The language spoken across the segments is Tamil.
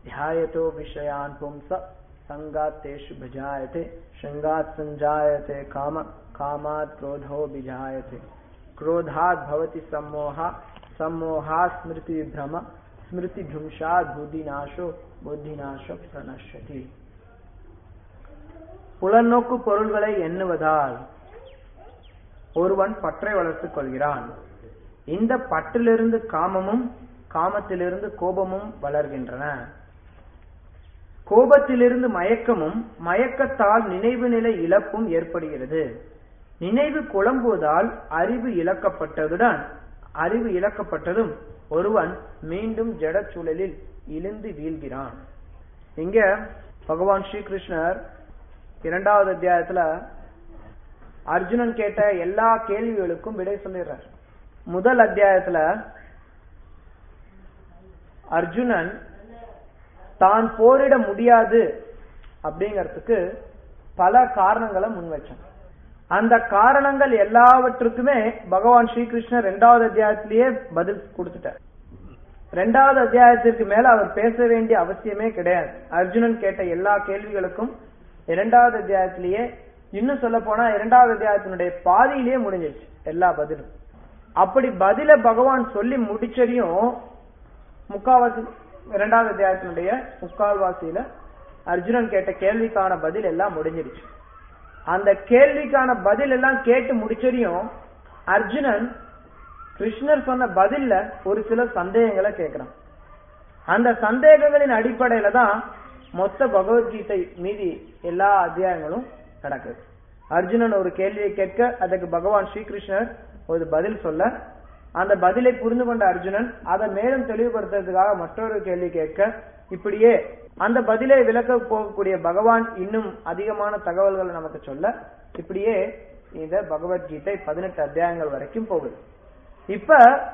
ध्यायतो विषयान् पुंस सङ्गात् तेषु भजायते शृङ्गात् सञ्जायते काम कामात् क्रोधो विजायते क्रोधात् भवति सम्मोहा सम्मोहात् स्मृतिभ्रम स्मृतिभ्रंशात् बुद्धिनाशो புத்திநாசம் பிரணஷதி புலநோக்கு பொருள்களை எண்ணுவதால் ஒருவன் பற்றை வளர்த்துக் கொள்கிறான் இந்த பற்றிலிருந்து காமமும் காமத்திலிருந்து கோபமும் வளர்கின்றன கோபத்திலிருந்து மயக்கமும் மயக்கத்தால் நினைவு நிலை இழப்பும் ஏற்படுகிறது நினைவு குழம்புவதால் அறிவு இழக்கப்பட்டதுடன் அறிவு இழக்கப்பட்டதும் ஒருவன் மீண்டும் ஜட சூழலில் இழுந்து வீழ்கிறான் இங்க பகவான் ஸ்ரீகிருஷ்ணர் இரண்டாவது அத்தியாயத்துல அர்ஜுனன் கேட்ட எல்லா கேள்விகளுக்கும் விடை சொல்லிடுறார் முதல் அத்தியாயத்துல அர்ஜுனன் தான் போரிட முடியாது அப்படிங்கறதுக்கு பல காரணங்களை முன் வச்சான் அந்த காரணங்கள் எல்லாவற்றுக்குமே பகவான் ஸ்ரீகிருஷ்ணர் இரண்டாவது அத்தியாயத்திலேயே பதில் கொடுத்துட்டார் ரெண்டாவது அத்தியாயத்திற்கு மேல அவர் பேச வேண்டிய அவசியமே கிடையாது அர்ஜுனன் கேட்ட எல்லா கேள்விகளுக்கும் இரண்டாவது அத்தியாயத்திலேயே இன்னும் சொல்ல போனா இரண்டாவது அத்தியாயத்தினுடைய பாதியிலேயே முடிஞ்சிருச்சு எல்லா பதிலும் அப்படி பதில பகவான் சொல்லி முடிச்சதையும் முக்காவாசி இரண்டாவது அத்தியாயத்தினுடைய முக்கால்வாசியில அர்ஜுனன் கேட்ட கேள்விக்கான பதில் எல்லாம் முடிஞ்சிருச்சு அந்த கேள்விக்கான பதில் எல்லாம் கேட்டு முடிச்சதையும் அர்ஜுனன் கிருஷ்ணர் சொன்ன பதில்ல ஒரு சில சந்தேகங்களை கேட்கிறான் அந்த சந்தேகங்களின் அடிப்படையில தான் மொத்த பகவத்கீதை மீதி எல்லா அத்தியாயங்களும் நடக்குது அர்ஜுனன் ஒரு கேள்வியை கேட்க அதுக்கு பகவான் ஸ்ரீகிருஷ்ணர் ஒரு பதில் சொல்ல அந்த பதிலை புரிந்து கொண்ட அர்ஜுனன் அதை மேலும் தெளிவுபடுத்துறதுக்காக மற்றொரு கேள்வி கேட்க இப்படியே அந்த பதிலை விளக்க போகக்கூடிய பகவான் இன்னும் அதிகமான தகவல்களை நமக்கு சொல்ல இப்படியே இந்த பகவத்கீதை பதினெட்டு அத்தியாயங்கள் வரைக்கும் போகுது இப்ப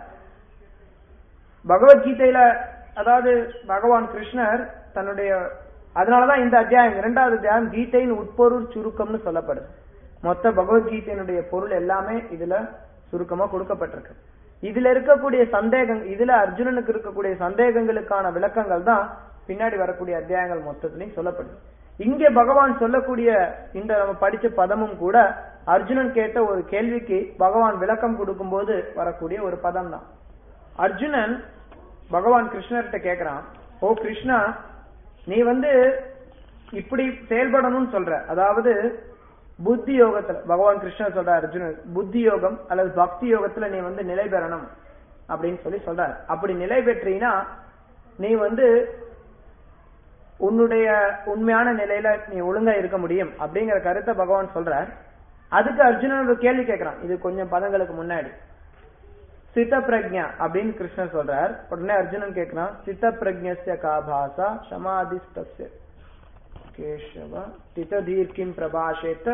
பகவத்கீதையில அதாவது பகவான் கிருஷ்ணர் தன்னுடைய அதனாலதான் இந்த அத்தியாயம் இரண்டாவது அத்தியாயம் கீதையின் உட்பொருள் சுருக்கம்னு சொல்லப்படுது மொத்த பகவத்கீதையினுடைய பொருள் எல்லாமே இதுல சுருக்கமா கொடுக்கப்பட்டிருக்கு இதுல இருக்கக்கூடிய சந்தேகம் இதுல அர்ஜுனனுக்கு இருக்கக்கூடிய சந்தேகங்களுக்கான விளக்கங்கள் தான் பின்னாடி வரக்கூடிய அத்தியாயங்கள் மொத்தத்திலையும் சொல்லப்படுது இங்கே பகவான் சொல்லக்கூடிய இந்த நம்ம படிச்ச பதமும் கூட அர்ஜுனன் கேட்ட ஒரு கேள்விக்கு பகவான் விளக்கம் கொடுக்கும்போது வரக்கூடிய ஒரு பதம் தான் அர்ஜுனன் பகவான் கிருஷ்ணர்கிட்ட கேக்குறான் ஓ கிருஷ்ணா நீ வந்து இப்படி செயல்படணும்னு சொல்ற அதாவது புத்தி யோகத்துல பகவான் கிருஷ்ணர் சொல்ற அர்ஜுனன் புத்தி யோகம் அல்லது பக்தி யோகத்துல நீ வந்து நிலை பெறணும் அப்படின்னு சொல்லி சொல்றார் அப்படி நிலை பெற்றீனா நீ வந்து உன்னுடைய உண்மையான நிலையில நீ ஒழுங்கா இருக்க முடியும் அப்படிங்கிற கருத்தை பகவான் சொல்றார் அதுக்கு அர்ஜுனன் ஒரு கேள்வி கேட்கிறான் இது கொஞ்சம் பதங்களுக்கு முன்னாடி சித்த பிரக்ஞா அப்படின்னு கிருஷ்ணன் சொல்றார் உடனே அர்ஜுனன் கேட்கிறான் சித்த பிரஜ்ஞஸ்ய கா பாசா சமாதிஸ்தஸ்ய கேசவ திததீர் கிம் பிரபாஷேத்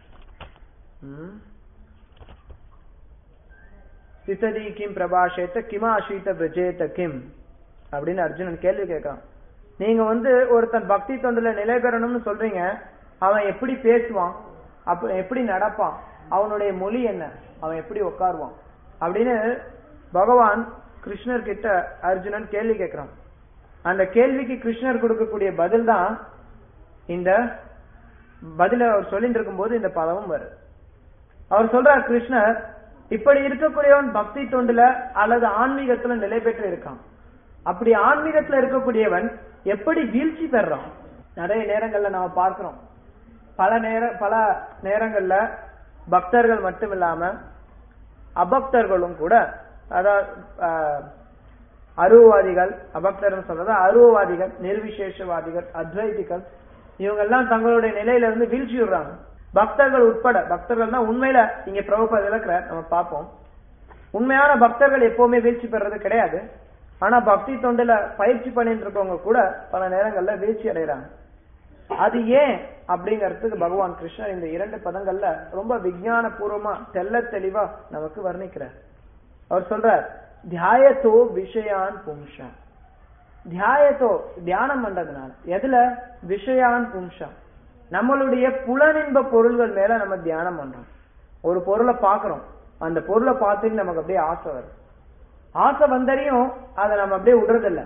திததி கிம் பிரபாஷேத்த கிமாஷீத பிரஜேத கிம் அப்படின்னு அர்ஜுனன் கேள்வி கேட்கிறான் நீங்க வந்து ஒருத்தன் பக்தி தொண்டுல நிலை பெறணும்னு சொல்றீங்க அவன் எப்படி பேசுவான் அப்ப எப்படி நடப்பான் அவனுடைய மொழி என்ன அவன் எப்படி உட்காருவான் அப்படின்னு பகவான் கிருஷ்ணர் கிட்ட அர்ஜுனன் கேள்வி கேட்கிறான் அந்த கேள்விக்கு கிருஷ்ணர் கொடுக்கக்கூடிய பதில் தான் இந்த பதில அவர் சொல்லிட்டு இருக்கும் போது இந்த பதமும் வருது அவர் சொல்றார் கிருஷ்ணர் இப்படி இருக்கக்கூடியவன் பக்தி தொண்டுல அல்லது ஆன்மீகத்துல நிலை பெற்று இருக்கான் அப்படி ஆன்மீகத்துல இருக்கக்கூடியவன் எப்படி வீழ்ச்சி பெறான் நிறைய நேரங்கள்ல நாம பார்க்கிறோம் பல நேர பல நேரங்கள்ல பக்தர்கள் மட்டும் இல்லாம அபக்தர்களும் கூட அதாவது அருவவாதிகள் அபக்தர்னு சொல்றது அருவவாதிகள் நிர்விசேஷவாதிகள் அத்வைதிகள் இவங்க எல்லாம் தங்களுடைய நிலையில இருந்து வீழ்ச்சி விடுறாங்க பக்தர்கள் உட்பட பக்தர்கள் தான் உண்மையில இங்க பிரபுபத விளக்குற நம்ம பார்ப்போம் உண்மையான பக்தர்கள் எப்பவுமே வீழ்ச்சி பெறது கிடையாது ஆனா பக்தி தொண்டுல பயிற்சி பண்ணிட்டு இருக்கவங்க கூட பல நேரங்கள்ல வீழ்ச்சி அடைகிறாங்க அது ஏன் அப்படிங்கறதுக்கு பகவான் கிருஷ்ணர் இந்த இரண்டு பதங்கள்ல ரொம்ப விஞ்ஞான பூர்வமா தெல்ல தெளிவா நமக்கு வர்ணிக்கிறார் அவர் சொல்றார் தியாயத்தோ விஷயான் பும்ஷா தியாயத்தோ தியானம் பண்றதுனால எதுல விஷயான் பும்ஷா நம்மளுடைய புலனின்ப பொருள்கள் மேல நம்ம தியானம் பண்றோம் ஒரு பொருளை பாக்குறோம் அந்த பொருளை பார்த்துட்டு நமக்கு அப்படியே ஆசை வருது ஆசை வந்தரையும் அதை நம்ம அப்படியே விடுறதில்ல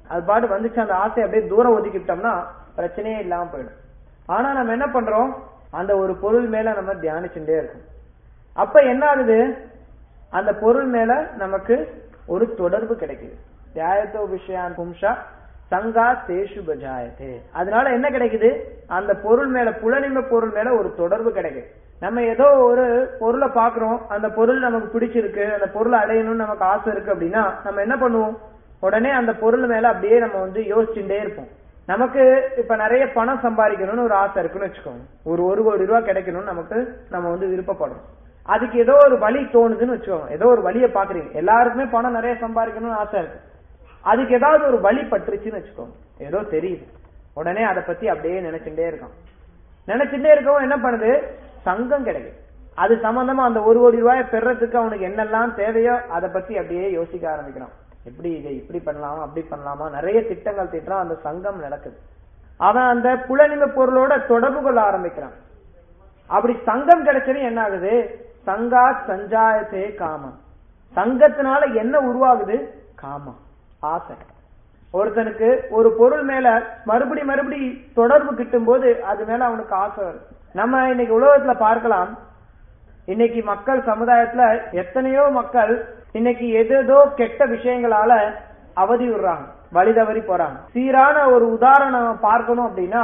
அது பாட்டு வந்துச்சு அந்த ஆசை அப்படியே தூரம் ஒதுக்கிட்டோம்னா பிரச்சனையே இல்லாம போயிடும் ஆனா நம்ம என்ன பண்றோம் அந்த ஒரு பொருள் மேல நம்ம தியானிச்சுட்டே இருக்கோம் அப்ப என்ன ஆகுது அந்த பொருள் மேல நமக்கு ஒரு தொடர்பு கிடைக்குது தியாயத்தோ விஷயான் பும்ஷா சங்கா தேஷு பஜாயத்தே அதனால என்ன கிடைக்குது அந்த பொருள் மேல புலனிம பொருள் மேல ஒரு தொடர்பு கிடைக்குது நம்ம ஏதோ ஒரு பொருளை பாக்குறோம் அந்த பொருள் நமக்கு பிடிச்சிருக்கு அந்த பொருளை அடையணும்னு நமக்கு ஆசை இருக்கு அப்படின்னா நம்ம என்ன பண்ணுவோம் உடனே அந்த பொருள் மேல அப்படியே நம்ம வந்து யோசிச்சுட்டே இருப்போம் நமக்கு இப்ப நிறைய பணம் சம்பாதிக்கணும்னு ஒரு ஆசை இருக்குன்னு வச்சுக்கோங்க ஒரு ஒரு கோடி ரூபாய் கிடைக்கணும்னு நமக்கு நம்ம வந்து விருப்பப்படுறோம் அதுக்கு ஏதோ ஒரு வழி தோணுதுன்னு வச்சுக்கோங்க ஏதோ ஒரு வழியை பாக்குறீங்க எல்லாருக்குமே பணம் நிறைய சம்பாதிக்கணும்னு ஆசை இருக்கு அதுக்கு ஏதாவது ஒரு வழி பட்டுருச்சுன்னு வச்சுக்கோங்க ஏதோ தெரியுது உடனே அதை பத்தி அப்படியே நினைச்சுட்டே இருக்கான் நினைச்சுட்டே இருக்கவும் என்ன பண்ணுது சங்கம் கிடைக்குது அது சம்பந்தமா அந்த ஒரு கோடி ரூபாயை பெறறதுக்கு அவனுக்கு என்னெல்லாம் தேவையோ அதை பத்தி அப்படியே யோசிக்க ஆரம்பிக்கிறான் எப்படி இதை இப்படி பண்ணலாமா அப்படி பண்ணலாமா நிறைய திட்டங்கள் திட்டுறான் அந்த சங்கம் நடக்குது அவன் அந்த புலனிம பொருளோட தொடர்பு கொள்ள ஆரம்பிக்கிறான் அப்படி சங்கம் கிடைச்சது என்ன ஆகுது சங்கா சஞ்சாயத்தே காமம் சங்கத்தினால என்ன உருவாகுது காமம் ஆசை ஒருத்தனுக்கு ஒரு பொருள் மேல மறுபடி மறுபடி தொடர்பு கிட்டும் போது அது மேல அவனுக்கு ஆசை வரும் நம்ம இன்னைக்கு உலகத்துல பார்க்கலாம் இன்னைக்கு மக்கள் சமுதாயத்துல எத்தனையோ மக்கள் இன்னைக்கு எதேதோ கெட்ட விஷயங்களால அவதி விடுறாங்க வழி தவறி போறாங்க சீரான ஒரு உதாரணம் பார்க்கணும் அப்படின்னா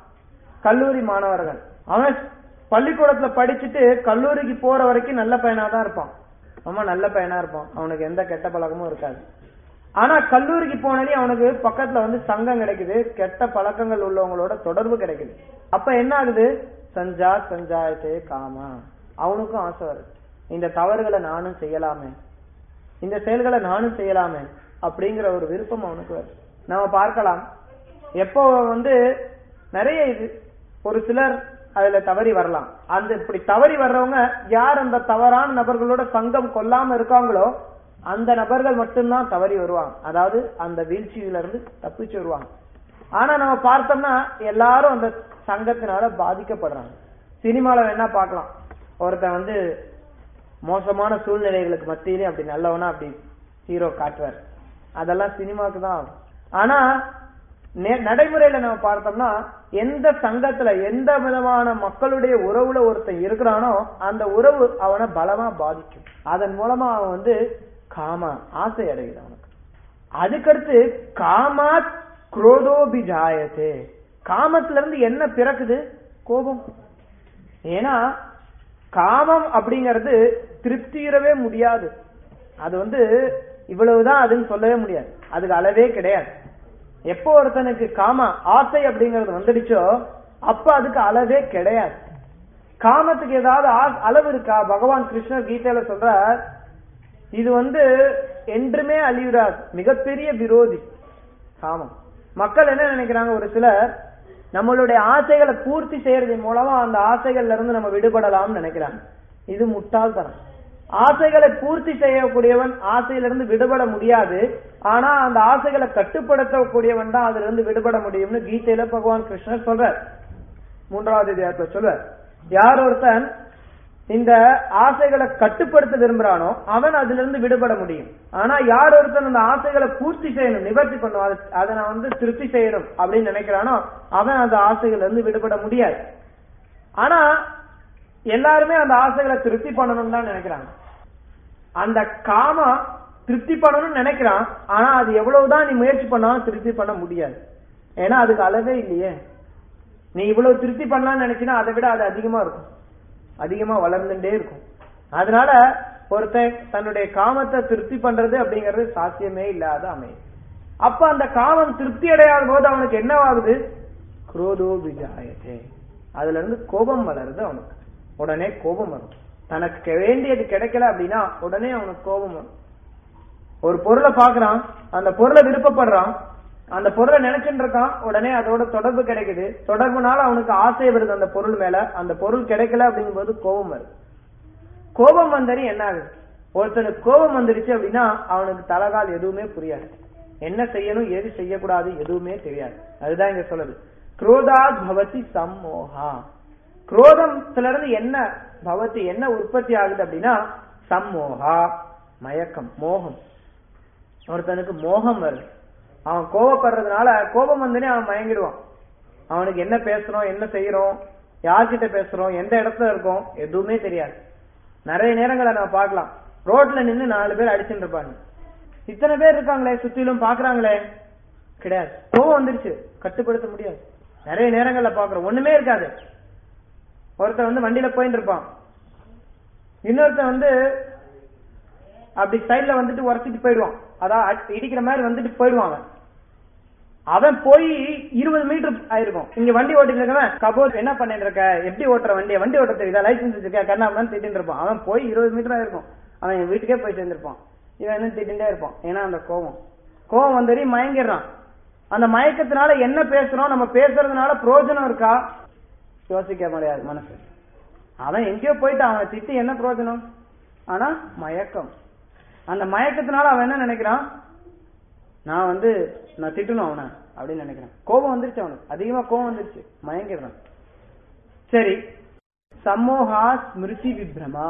கல்லூரி மாணவர்கள் அவன் பள்ளிக்கூடத்துல படிச்சுட்டு கல்லூரிக்கு போற வரைக்கும் நல்ல பையனா தான் இருப்பான் ரொம்ப நல்ல பையனா இருப்பான் அவனுக்கு எந்த கெட்ட பழக்கமும் இருக்காது ஆனா கல்லூரிக்கு போனதே அவனுக்கு பக்கத்துல வந்து சங்கம் கிடைக்குது கெட்ட பழக்கங்கள் உள்ளவங்களோட தொடர்பு கிடைக்குது அப்ப என்ன ஆகுது சஞ்சா சஞ்சாயத்தே காமா அவனுக்கும் ஆசை வருது இந்த தவறுகளை நானும் செய்யலாமே இந்த செயல்களை நானும் செய்யலாமே அப்படிங்கிற ஒரு விருப்பம் அவனுக்கு வருது நம்ம பார்க்கலாம் எப்போ வந்து நிறைய இது ஒரு சிலர் அதுல தவறி வரலாம் அந்த இப்படி தவறி வர்றவங்க யார் அந்த தவறான நபர்களோட சங்கம் கொல்லாம இருக்காங்களோ அந்த நபர்கள் மட்டும்தான் தவறி வருவாங்க அதாவது அந்த வீழ்ச்சியில இருந்து தப்பிச்சு வருவாங்க ஆனா நம்ம பார்த்தோம்னா எல்லாரும் அந்த சங்கத்தினால பாதிக்கப்படுறாங்க சினிமால வேணா பார்க்கலாம் ஒருத்தன் வந்து மோசமான சூழ்நிலைகளுக்கு மத்தியிலே அப்படி நல்லவனா அப்படி ஹீரோ காட்டுவார் அதெல்லாம் சினிமாவுக்கு தான் ஆகும் ஆனா நே- நடைமுறையில நம்ம பார்த்தோம்னா எந்த சங்கத்துல எந்த விதமான மக்களுடைய உறவுல ஒருத்தன் இருக்கிறானோ அந்த உறவு அவனை பலமா பாதிக்கும் அதன் மூலமா அவன் வந்து காம ஆசை அடைகிறான் அவனுக்கு அதுக்கடுத்து காமா குரோதோபிஜாயத்தே காமத்துல இருந்து என்ன பிறக்குது கோபம் ஏன்னா காமம் அப்படிங்கிறது திருப்தியிடவே முடியாது அது வந்து இவ்வளவுதான் அதுன்னு சொல்லவே முடியாது அதுக்கு அளவே கிடையாது எப்போ ஒருத்தனுக்கு காம ஆசை அப்படிங்கிறது வந்துடுச்சோ அப்ப அதுக்கு அளவே கிடையாது காமத்துக்கு ஏதாவது ஆ- அளவு இருக்கா பகவான் கிருஷ்ணர் கீதையில சொல்றார் இது வந்து என்றுமே அழிவிடாது மிகப்பெரிய விரோதி காமம் மக்கள் என்ன நினைக்கிறாங்க ஒரு சிலர் நம்மளுடைய ஆசைகளை பூர்த்தி செய்யறதன் மூலமா அந்த ஆசைகள்ல இருந்து நம்ம விடுபடலாம்னு நினைக்கிறாங்க இது முட்டாள்தனம் ஆசைகளை பூர்த்தி செய்யக்கூடியவன் ஆசையிலிருந்து விடுபட முடியாது ஆனா அந்த ஆசைகளை கட்டுப்படுத்தக்கூடியவன் தான் அதுல இருந்து விடுபட முடியும்னு கீதையில பகவான் கிருஷ்ணர் சொல்றார் மூன்றாவது அத்தியாயத்துல சொல்றார் யார் ஒருத்தன் இந்த ஆசைகளை கட்டுப்படுத்த விரும்புறானோ அவன் அதுல இருந்து விடுபட முடியும் ஆனா யார் ஒருத்தன் அந்த ஆசைகளை பூர்த்தி செய்யணும் நிவர்த்தி பண்ணும் அதை அதை நான் வந்து திருப்தி செய்யணும் அப்படின்னு நினைக்கிறானோ அவன் அந்த ஆசைகள்ல இருந்து விடுபட முடியாது ஆனா எல்லாருமே அந்த ஆசைகளை திருப்தி பண்ணணும்னு தான் நினைக்கிறாங்க அந்த காம திருப்தி பண்ணணும்னு நினைக்கிறான் ஆனா அது எவ்வளவுதான் நீ முயற்சி பண்ணாலும் திருப்தி பண்ண முடியாது ஏன்னா அதுக்கு அளவே இல்லையே நீ இவ்வளவு திருப்தி பண்ணலாம்னு நினைச்சினா அதை விட அது அதிகமா இருக்கும் அதிகமா வளர்ந்துட்டே இருக்கும் அதனால ஒருத்தன் தன்னுடைய காமத்தை திருப்தி பண்றது அப்படிங்கிறது சாத்தியமே இல்லாத அமையும் அப்ப அந்த காமம் திருப்தி அடையாத போது அவனுக்கு என்னவாகுது குரோதோ விஜாயத்தே அதுல இருந்து கோபம் வளருது அவனுக்கு உடனே கோபம் வரும் தனக்கு வேண்டியது கிடைக்கல அப்படின்னா உடனே அவனுக்கு கோபம் வரும் ஒரு பொருளை பாக்குறான் அந்த பொருளை விருப்பப்படுறான் அந்த பொருளை நினைச்சுட்டு இருக்கான் உடனே அதோட தொடர்பு கிடைக்குது தொடர்புனால அவனுக்கு ஆசை வருது அந்த பொருள் மேல அந்த பொருள் கிடைக்கல அப்படிங்கும்போது கோபம் வருது கோபம் வந்தரி என்ன ஆகுது ஒருத்தனுக்கு கோபம் வந்துருச்சு அப்படின்னா அவனுக்கு தலகால் எதுவுமே புரியாது என்ன செய்யணும் எது செய்யக்கூடாது எதுவுமே தெரியாது அதுதான் இங்க சொல்லுது குரோதாத் பவதி சம்மோகா குரோதத்துல இருந்து என்ன பவதி என்ன உற்பத்தி ஆகுது அப்படின்னா சம்மோகா மயக்கம் மோகம் ஒருத்தனுக்கு மோகம் வருது அவன் கோவப்படுறதுனால கோபம் வந்தனே அவன் மயங்கிடுவான் அவனுக்கு என்ன பேசுறோம் என்ன செய்யறோம் யார்கிட்ட பேசுறோம் எந்த இடத்துல இருக்கோம் எதுவுமே தெரியாது நிறைய நேரங்களை நம்ம பார்க்கலாம் ரோட்ல நின்னு நாலு பேர் அடிச்சுட்டு இருப்பாங்க இத்தனை பேர் இருக்காங்களே சுத்திலும் பாக்குறாங்களே கிடையாது கோவம் வந்துருச்சு கட்டுப்படுத்த முடியாது நிறைய நேரங்கள்ல பாக்குறோம் ஒண்ணுமே இருக்காது ஒருத்தன் வந்து வண்டியில போயிட்டு இருப்பான் இன்னொருத்தன் வந்து அப்படி சைட்ல வந்துட்டு உரசிட்டு போயிடுவான் அதான் அடி- இடிக்கிற மாதிரி வந்துட்டு போயிடுவான் அவன் அவன் போய் இருபது மீட்டர் ஆயிருக்கும் இங்க வண்டி ஓட்டிட்டு இருக்கவன் கபோஸ் என்ன பண்ணிட்டு இருக்க எப்படி ஓட்டுற வண்டியை வண்டி ஓட்ட தெரியுதா லைசன்ஸ் வச்சிருக்கா கண்ணாமலாம் திட்டின்னு இருப்பான் அவன் போய் இருபது மீட்டர் ஆயிருக்கும் அவன் என் வீட்டுக்கே போய் சேர்ந்திருப்பான் இவன் என்ன திட்டின்டே இருப்பான் ஏன்னா அந்த கோபம் கோபம் வந்தறி மயங்கிடுறான் அந்த மயக்கத்தினால என்ன பேசுறோம் நம்ம பேசுறதுனால பிரயோஜனம் இருக்கா யோசிக்க முடியாது மனசு அவன் எங்கேயோ போயிட்டு அவனை திட்டி என்ன பிரயோஜனம் ஆனா மயக்கம் அந்த மயக்கத்தினால அவன் என்ன நினைக்கிறான் நான் வந்து நான் திட்டணும் அவனை அப்படின்னு நினைக்கிறேன் கோபம் வந்துருச்சு அவனுக்கு அதிகமா கோபம் வந்துருச்சு மயங்கிடுறான் சரி சமோகா ஸ்மிருதி விப்ரமா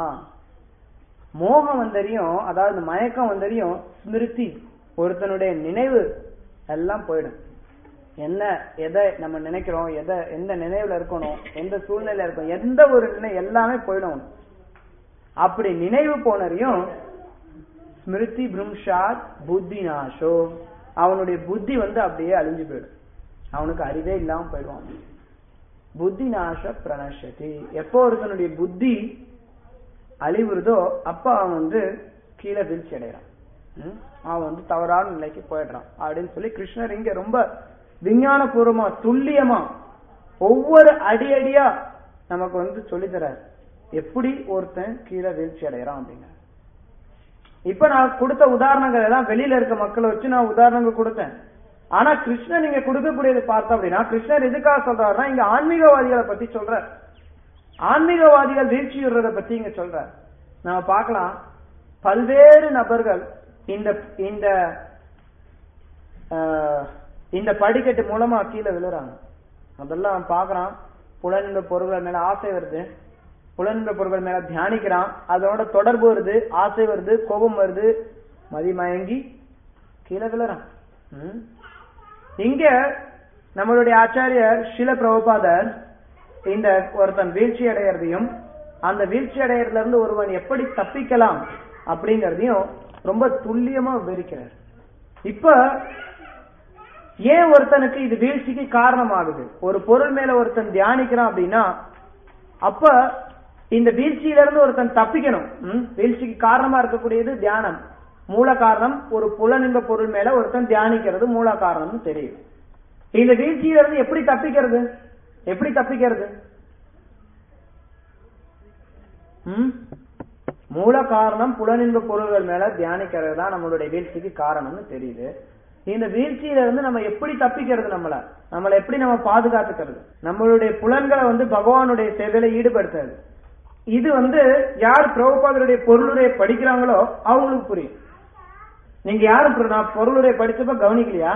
மோகம் வந்தறியும் அதாவது மயக்கம் வந்தறியும் ஸ்மிருதி ஒருத்தனுடைய நினைவு எல்லாம் போயிடும் என்ன எதை நம்ம நினைக்கிறோம் எதை எந்த நினைவுல இருக்கணும் எந்த சூழ்நிலையில இருக்கணும் எந்த ஒரு நினை எல்லாமே போயிடும் அவனுக்கு. அப்படி நினைவு போனறியும் ஸ்மிருதி பிரம்ஷாத் புத்தி நாசோ அவனுடைய புத்தி வந்து அப்படியே அழிஞ்சு போயிடும் அவனுக்கு அறிவே இல்லாம போயிடுவான் புத்தி நாச பிரணஷதி எப்போ ஒருத்தனுடைய புத்தி அழிவுறதோ அப்ப அவன் வந்து கீழே வீழ்ச்சி அடைகிறான் ம்? அவன் வந்து தவறான நிலைக்கு போயிடுறான் அப்படின்னு சொல்லி கிருஷ்ணர் இங்க ரொம்ப விஞ்ஞான பூர்வமா துல்லியமா ஒவ்வொரு அடி அடியா நமக்கு வந்து சொல்லித் தரார் எப்படி ஒருத்தன் கீழே வீழ்ச்சி அடைகிறான் அப்படிங்க இப்ப நான் கொடுத்த உதாரணங்கள் எல்லாம் வெளியில இருக்க மக்களை வச்சு நான் உதாரணங்கள் கொடுத்தேன் ஆனா கிருஷ்ணன் நீங்க கொடுக்கக்கூடியது பார்த்தோம் அப்படின்னா கிருஷ்ணர் எதுக்காக சொல்றாருன்னா இங்க ஆன்மீகவாதிகளை பத்தி சொல்றார் ஆன்மீகவாதிகள் வீழ்ச்சியுறத பத்தி இங்க சொல்றார் நாம பார்க்கலாம் பல்வேறு நபர்கள் இந்த இந்த ஆஹ், இந்த படிக்கட்டு மூலமா கீழே விழுறாங்க முதல்ல அவன் பாக்குறான் புலனின்ப பொருள்கள் மேல ஆசை வருது புலனின்ப பொருள்கள் மேல தியானிக்கிறான் அதோட தொடர்பு வருது ஆசை வருது கோபம் வருது மதிமயங்கி கீழே விழுறான் ம். இங்க நம்மளுடைய ஆச்சாரியர் ஷில பிரபுபாதர் இந்த ஒருத்தன் வீழ்ச்சி அடையறதையும் அந்த வீழ்ச்சி அடையறதுல இருந்து ஒருவன் எப்படி தப்பிக்கலாம் அப்படிங்கறதையும் ரொம்ப துல்லியமா விவரிக்கிறார் இப்ப ஏன் ஒருத்தனுக்கு இது வீழ்ச்சிக்கு காரணமாகுது ஒரு பொருள் மேல ஒருத்தன் தியானிக்கிறான் அப்படின்னா அப்ப இந்த வீழ்ச்சியில இருந்து ஒருத்தன் தப்பிக்கணும் ம்? வீழ்ச்சிக்கு காரணமா இருக்கக்கூடியது தியானம் மூல காரணம் ஒரு புலனின்ப பொருள் மேல ஒருத்தன் தியானிக்கிறது மூல காரணம்னு தெரியும் இந்த வீழ்ச்சியில இருந்து எப்படி தப்பிக்கிறது எப்படி தப்பிக்கிறது ம்? மூல காரணம் புலனின்ப பொருள்கள் மேல தியானிக்கிறது தான் நம்மளுடைய வீழ்ச்சிக்கு காரணம்னு தெரியுது இந்த வீழ்ச்சியில இருந்து நம்ம எப்படி தப்பிக்கிறது நம்மள நம்மளை எப்படி நம்ம பாதுகாத்துக்கிறது நம்மளுடைய புலன்களை வந்து பகவானுடைய சேவையில ஈடுபடுத்துறது இது வந்து யார் பிரபுபாதருடைய பொருளுரை படிக்கிறாங்களோ அவங்களுக்கு புரியும் நீங்க யாரும் பிர- நான் பொருளுரை படிச்சப்ப கவனிக்கலையா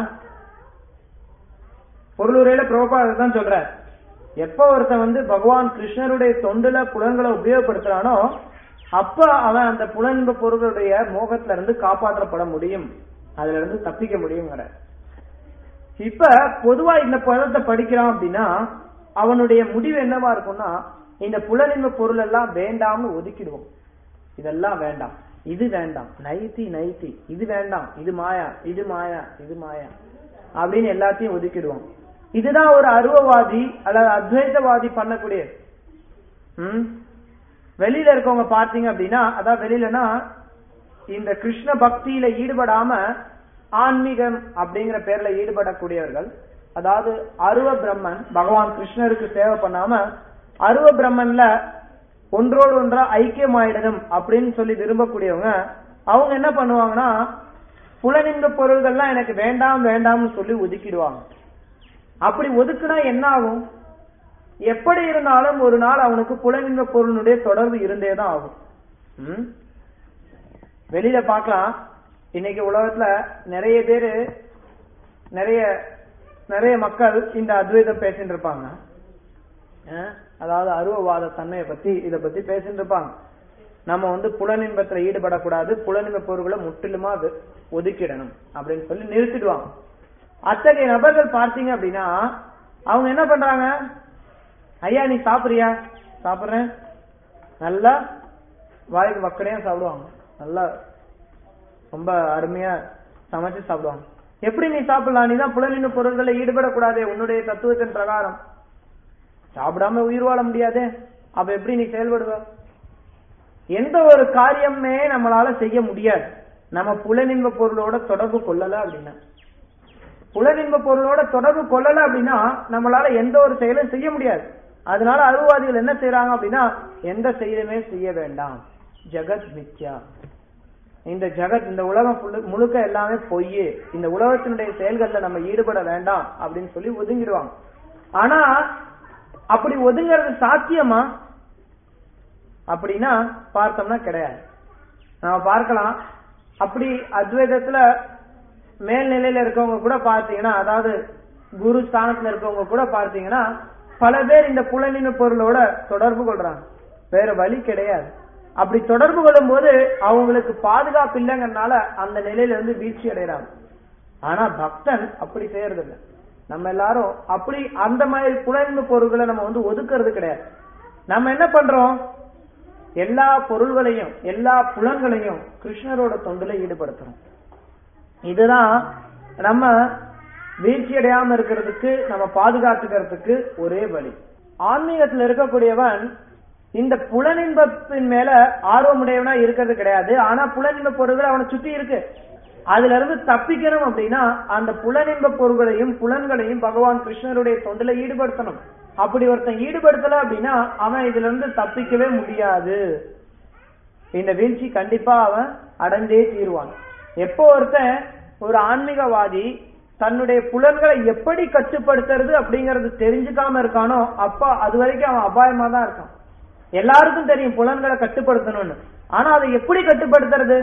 பொருளுரையில பிரபுபாதர் தான் சொல்றார் எப்ப ஒருத்தன் வந்து பகவான் கிருஷ்ணருடைய தொண்டுல புலன்களை உபயோகப்படுத்துறானோ அப்ப அவன் அந்த புலன்ப பொருளுடைய மோகத்துல இருந்து காப்பாற்றப்பட முடியும் அதுல இருந்து தப்பிக்க முடியுங்கிற இப்ப பொதுவா இந்த பதத்தை படிக்கிறான் அப்படின்னா அவனுடைய முடிவு என்னவா இருக்கும்னா இந்த புலனின்ப பொருள் எல்லாம் வேண்டாம்னு ஒதுக்கிடுவோம் இதெல்லாம் வேண்டாம் இது வேண்டாம் நைத்தி நைத்தி இது வேண்டாம் இது மாயா இது மாயா இது மாயா அப்படின்னு எல்லாத்தையும் ஒதுக்கிடுவோம் இதுதான் ஒரு அருவவாதி அல்லது அத்வைதவாதி பண்ணக்கூடிய ம் வெளியில இருக்கவங்க பார்த்தீங்க அப்படின்னா அதான் வெளியிலனா இந்த கிருஷ்ண பக்தியில ஈடுபடாம ஆன்மீகம் அப்படிங்கிற பேர்ல ஈடுபடக்கூடியவர்கள் அதாவது அருவ பிரம்மன் பகவான் கிருஷ்ணருக்கு சேவை பண்ணாம அருவ பிரம்மன்ல ஒன்றோடு ஒன்றா ஐக்கியமாயிடணும் அப்படின்னு சொல்லி விரும்பக்கூடியவங்க அவங்க என்ன பண்ணுவாங்கன்னா புலனின்ப பொருள்கள்லாம் எனக்கு வேண்டாம் வேண்டாம்னு சொல்லி ஒதுக்கிடுவாங்க அப்படி ஒதுக்குனா என்ன ஆகும் எப்படி இருந்தாலும் ஒரு நாள் அவனுக்கு புலனின்ப பொருளுடைய தொடர்பு இருந்தே தான் ஆகும் ம்? வெளியில பார்க்கலாம் இன்னைக்கு உலகத்துல நிறைய பேரு நிறைய நிறைய மக்கள் இந்த அத்வைதம் பேசிட்டு இருப்பாங்க அஹ், அதாவது அருவவாத தன்மையை பத்தி இத பத்தி பேசிட்டு இருப்பாங்க நம்ம வந்து புலனின்பத்துல ஈடுபடக்கூடாது புலனின்ப பொருள்களை முற்றிலுமா வெ- ஒதுக்கிடணும் அப்படின்னு சொல்லி நிறுத்திடுவாங்க அத்தகைய நபர்கள் பார்த்தீங்க அப்படின்னா அவங்க என்ன பண்றாங்க ஐயா நீ சாப்பிடுறியா சாப்பிடுறேன் நல்லா வாய்க்கு வக்கடையா சாப்பிடுவாங்க நல்லா ரொம்ப அருமையா சமைச்சு சாப்பிடுவாங்க எப்படி நீ சாப்பிடலாம் நீ தான் புலனின் பொருள்களை ஈடுபடக்கூடாதே உன்னுடைய தத்துவத்தின் பிரகாரம் சாப்பிடாம உயிர் வாழ முடியாதே அப்ப எப்படி நீ செயல்படுவ எந்த ஒரு காரியமே நம்மளால செய்ய முடியாது நம்ம புலனின்ப பொருளோட தொடர்பு கொள்ளல அப்படின்னா புலனின்ப பொருளோட தொடர்பு கொள்ளல அப்படின்னா நம்மளால எந்த ஒரு செயலும் செய்ய முடியாது அதனால அருவாதிகள் என்ன செய்யறாங்க அப்படின்னா எந்த செயலுமே செய்ய வேண்டாம் ஜெகத் மித்யா இந்த ஜெகத் இந்த உலகம் full- முழுக்க எல்லாமே பொய் இந்த உலகத்தினுடைய செயல்கள்ல நம்ம ஈடுபட வேண்டாம் அப்படின்னு சொல்லி ஒதுங்கிடுவாங்க ஆனா அப்படி ஒதுங்கிறது சாத்தியமா அப்படின்னா பார்த்தோம்னா கிடையாது நம்ம பார்க்கலாம் அப்படி அத்வைதத்துல மேல்நிலையில இருக்கவங்க கூட பார்த்தீங்கன்னா அதாவது குரு ஸ்தானத்துல இருக்கவங்க கூட பார்த்தீங்கன்னா பல பேர் இந்த புலனின பொருளோட தொடர்பு கொள்றாங்க வேற வழி கிடையாது அப்படி தொடர்பு கொள்ளும் போது அவங்களுக்கு பாதுகாப்பு இல்லைங்கறனால அந்த நிலையில இருந்து வீழ்ச்சி அடைறாங்க ஆனா பக்தன் அப்படி செய்யறது இல்ல நம்ம எல்லாரும் அப்படி அந்த மாதிரி புலனின்ப பொருள்களை நம்ம வந்து ஒதுக்குறது கிடையாது நம்ம என்ன பண்றோம் எல்லா பொருள்களையும் எல்லா புலன்களையும் கிருஷ்ணரோட தொண்டுல ஈடுபடுத்துறோம் இதுதான் நம்ம வீழ்ச்சி அடையாம இருக்கிறதுக்கு நம்ம பாதுகாத்துக்கிறதுக்கு ஒரே வழி ஆன்மீகத்துல இருக்கக்கூடியவன் இந்த புலனின்பத்தின் மேல ஆர்வமுடையவனா இருக்கிறது கிடையாது ஆனா புலனின்ப பொருள்கள் அவனை சுத்தி இருக்கு அதுல இருந்து தப்பிக்கணும் அப்படின்னா அந்த புலனின்ப பொருள்களையும் புலன்களையும் பகவான் கிருஷ்ணருடைய தொண்டுல ஈடுபடுத்தணும் அப்படி ஒருத்தன் ஈடுபடுத்தல அப்படின்னா அவன் இதுல இருந்து தப்பிக்கவே முடியாது இந்த வீழ்ச்சி கண்டிப்பா அவன் அடைந்தே தீருவான் எப்போ ஒருத்தன் ஒரு ஆன்மீகவாதி தன்னுடைய புலன்களை எப்படி கட்டுப்படுத்துறது அப்படிங்கறது தெரிஞ்சுக்காம இருக்கானோ அப்ப அது வரைக்கும் அவன் அபாயமா தான் இருக்கான் எல்லாருக்கும் தெரியும் புலன்களை கட்டுப்படுத்தணும்னு ஆனா அதை எப்படி கட்டுப்படுத்துறது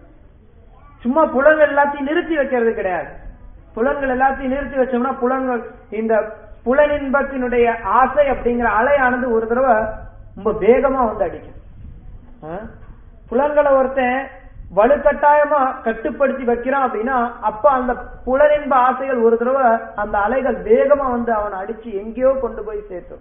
சும்மா புலன்கள் எல்லாத்தையும் நிறுத்தி வைக்கிறது கிடையாது புலன்கள் எல்லாத்தையும் நிறுத்தி வச்சோம்னா புலன்கள் இந்த புலனின்பத்தினுடைய ஆசை அப்படிங்கிற அலையானது ஒரு தடவை ரொம்ப வேகமா வந்து அடிக்கும் ஆ? புலன்களை ஒருத்தன் வலுக்கட்டாயமா கட்டுப்படுத்தி வைக்கிறான் அப்படின்னா அப்ப அந்த புலனின்ப ஆசைகள் ஒரு தடவை அந்த அலைகள் வேகமா வந்து அவனை அடிச்சு எங்கேயோ கொண்டு போய் சேர்த்தும்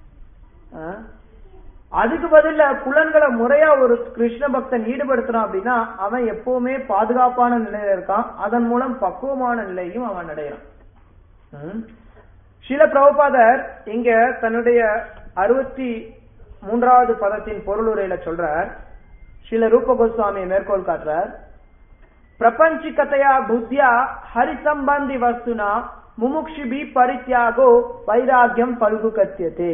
ஆ? அதுக்கு பதிலா புலன்களை முறையா ஒரு கிருஷ்ண பக்தன் ஈடுபடுத்துறான் அப்படின்னா அவன் எப்பவுமே பாதுகாப்பான நிலையில இருக்கான் அதன் மூலம் பக்குவமான நிலையும் அவன் அடைகிறான் ம். சில பிரபுபாதர் இங்க தன்னுடைய அறுபத்தி மூன்றாவது பதத்தின் பொருளுரையில சொல்றார் சில ரூப கோஸ்வாமியை மேற்கோள் காட்டுறார் பிரபஞ்சிகதையா புத்தியா ஹரி சம்பந்தி வஸ்துனா முமுக்ஷிபி பரித்யாகோ வைராகியம் பல்கு கத்தியதே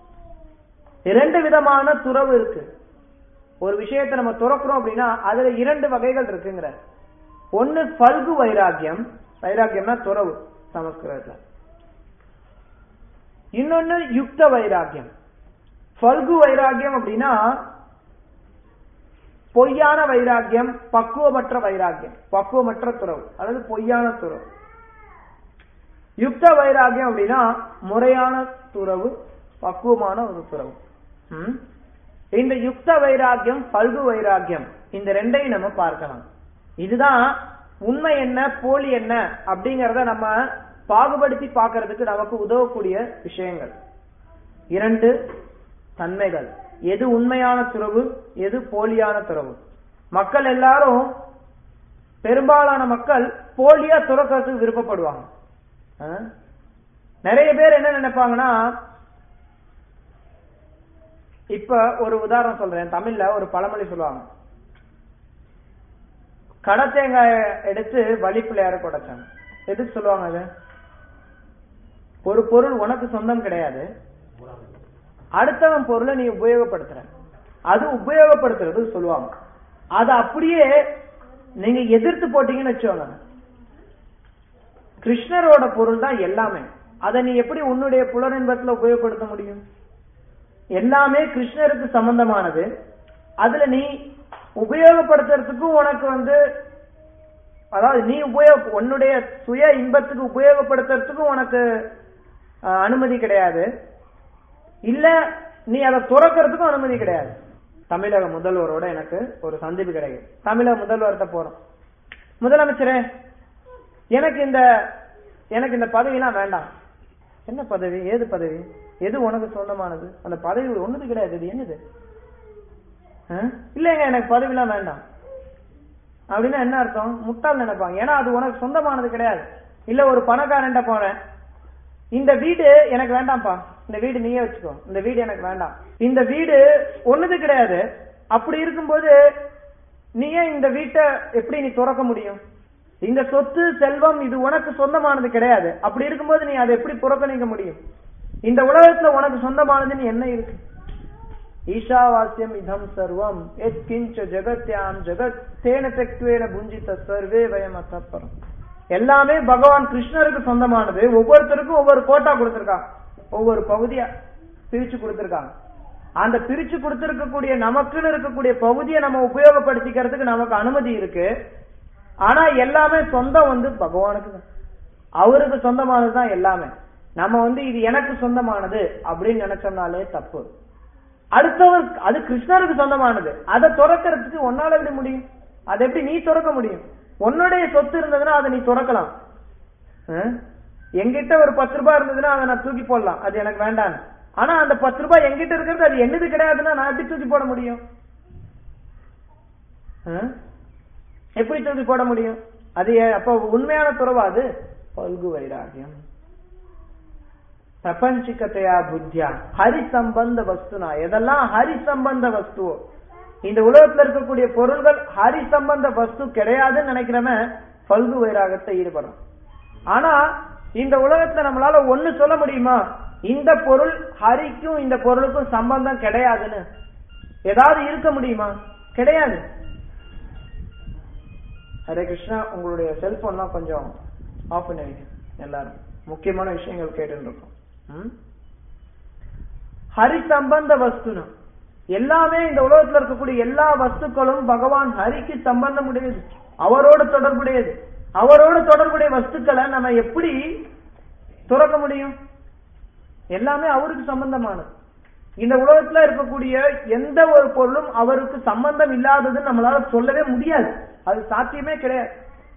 இரண்டு விதமான துறவு இருக்கு ஒரு விஷயத்தை நம்ம துறக்கிறோம் அப்படின்னா அதுல இரண்டு வகைகள் இருக்குங்கிற ஒன்னு பல்கு வைராகியம் வைராகியம்னா துறவு சமஸ்கிருதத்துல இன்னொன்னு யுக்த வைராகியம் பல்கு வைராகியம் அப்படின்னா பொய்யான வைராகியம் பக்குவமற்ற வைராகியம் பக்குவமற்ற துறவு அதாவது பொய்யான துறவு யுக்த வைராகியம் அப்படின்னா முறையான துறவு பக்குவமான ஒரு துறவு ம்? இந்த யுக்த வைராகியம் பல்கு வைராகியம் இந்த ரெண்டையும் நம்ம பார்க்கலாம் இதுதான் உண்மை என்ன போலி என்ன அப்படிங்கறத நம்ம பாகுபடுத்தி பார்க்கிறதுக்கு நமக்கு உதவக்கூடிய விஷயங்கள் இரண்டு தன்மைகள் எது உண்மையான துறவு எது போலியான துறவு மக்கள் எல்லாரும் பெரும்பாலான மக்கள் போலியா துறக்கிறதுக்கு விருப்பப்படுவாங்க ஆ? நிறைய பேர் என்ன நினைப்பாங்கன்னா இப்ப ஒரு உதாரணம் சொல்றேன் தமிழ்ல ஒரு பழமொழி சொல்லுவாங்க கடை தேங்காய எடுத்து வழி பிள்ளையார குடைச்சாங்க எதுக்கு சொல்லுவாங்க அது ஒரு பொருள் உனக்கு சொந்தம் கிடையாது அடுத்தவன் பொருளை நீ உபயோகப்படுத்துற அது உபயோகப்படுத்துறது சொல்லுவாங்க அது அப்படியே நீங்க எதிர்த்து போட்டீங்கன்னு வச்சுக்கோங்க கிருஷ்ணரோட பொருள் தான் எல்லாமே அதை நீ எப்படி உன்னுடைய புலனின்பத்துல உபயோகப்படுத்த முடியும் எல்லாமே கிருஷ்ணருக்கு சம்பந்தமானது அதுல நீ உபயோகப்படுத்துறதுக்கும் உனக்கு வந்து அதாவது நீ உபயோக உன்னுடைய சுய இன்பத்துக்கு உபயோகப்படுத்துறதுக்கும் உனக்கு அஹ், அனுமதி கிடையாது இல்ல நீ அதை துறக்கிறதுக்கும் அனுமதி கிடையாது தமிழக முதல்வரோட எனக்கு ஒரு சந்திப்பு கிடைக்குது தமிழக முதல்வர்கிட்ட போறோம் முதலமைச்சரே எனக்கு இந்த எனக்கு இந்த பதவிலாம் வேண்டாம் என்ன பதவி ஏது பதவி எது உனக்கு சொந்தமானது அந்த பதவி ஒண்ணுது கிடையாது இது என்னது ஆ? இல்லைங்க எனக்கு பதவிலாம் வேண்டாம் அப்படின்னா என்ன அர்த்தம் முட்டாள் நினைப்பாங்க ஏன்னா அது உனக்கு சொந்தமானது கிடையாது இல்ல ஒரு பணக்காரன்ட்ட போறேன் இந்த வீடு எனக்கு வேண்டாம்ப்பா இந்த வீடு நீயே வச்சுக்கோ இந்த வீடு எனக்கு வேண்டாம் இந்த வீடு ஒண்ணுது கிடையாது அப்படி இருக்கும்போது நீ ஏன் இந்த வீட்டை எப்படி நீ துறக்க முடியும் இந்த சொத்து செல்வம் இது உனக்கு சொந்தமானது கிடையாது அப்படி இருக்கும்போது நீ அதை எப்படி புறக்கணிக்க முடியும் இந்த உலகத்துல உனக்கு சொந்தமானதுன்னு என்ன இருக்கு ஈஷாவாஸ்யம் இதம் சர்வம் எத் கிஞ்ச ஜெகத்யாம் ஜெகத் தேன தெக்வேன புஞ்சித்த சர்வே வயம் அத்தப்பரம் எல்லாமே பகவான் கிருஷ்ணருக்கு சொந்தமானது ஒவ்வொருத்தருக்கும் ஒவ்வொரு கோட்டா கொடுத்திருக்காங்க ஒவ்வொரு பகுதியா பிரிச்சு கொடுத்திருக்காங்க அந்த பிரிச்சு கொடுத்திருக்கக்கூடிய நமக்குன்னு இருக்கக்கூடிய பகுதியை நம்ம உபயோகப்படுத்திக்கிறதுக்கு நமக்கு அனுமதி இருக்கு ஆனா எல்லாமே சொந்தம் வந்து பகவானுக்கு தான் அவருக்கு சொந்தமானது தான் எல்லாமே நம்ம வந்து இது எனக்கு சொந்தமானது அப்படின்னு நினைச்சோம்னாலே தப்பு அடுத்தவர் அது கிருஷ்ணருக்கு சொந்தமானது அதை துறக்கிறதுக்கு உன்னால எப்படி முடியும் அதை எப்படி நீ துறக்க முடியும் உன்னுடைய சொத்து இருந்ததுன்னா அதை நீ துறக்கலாம் ஆ? என்கிட்ட ஒரு பத்து ரூபாய் இருந்ததுன்னா அதை நான் தூக்கி போடலாம் அது எனக்கு வேண்டாம் ஆனா அந்த பத்து ரூபாய் என்கிட்ட இருக்கிறது அது என்னது கிடையாதுன்னா நான் எப்படி தூக்கி போட முடியும் ஆ? எப்படி தூக்கி போட முடியும் அது ஏ- அப்ப உண்மையான துறவா அது பல்கு வைராகியம் பிரபஞ்சிகத்தையா புத்தியா ஹரி சம்பந்த வஸ்துனா எதெல்லாம் ஹரி சம்பந்த வஸ்துவோ இந்த உலகத்துல இருக்கக்கூடிய பொருள்கள் ஹரி சம்பந்த வஸ்து கிடையாதுன்னு நினைக்கிறவன் பல்கு வைராகத்தை ஈடுபடும் ஆனா இந்த உலகத்துல நம்மளால ஒண்ணு சொல்ல முடியுமா இந்த பொருள் ஹரிக்கும் இந்த பொருளுக்கும் சம்பந்தம் கிடையாதுன்னு ஏதாவது இருக்க முடியுமா கிடையாது ஹரே கிருஷ்ணா உங்களுடைய செல்போன்லாம் கொஞ்சம் ஆஃப் பண்ணி வைங்க எல்லாரும் முக்கியமான விஷயங்கள் கேட்டுட்டு இருக்கோம் ம்? ஹரி சம்பந்த வஸ்துனா எல்லாமே இந்த உலகத்துல இருக்கக்கூடிய எல்லா வஸ்துக்களும் பகவான் ஹரிக்கு சம்பந்தம் உடையது அவரோடு தொடர்புடையது அவரோடு தொடர்புடைய வஸ்துக்களை நம்ம எப்படி துறக்க முடியும் எல்லாமே அவருக்கு சம்பந்தமானது இந்த உலகத்துல இருக்கக்கூடிய எந்த ஒரு பொருளும் அவருக்கு சம்பந்தம் இல்லாததுன்னு நம்மளால சொல்லவே முடியாது அது சாத்தியமே கிடையாது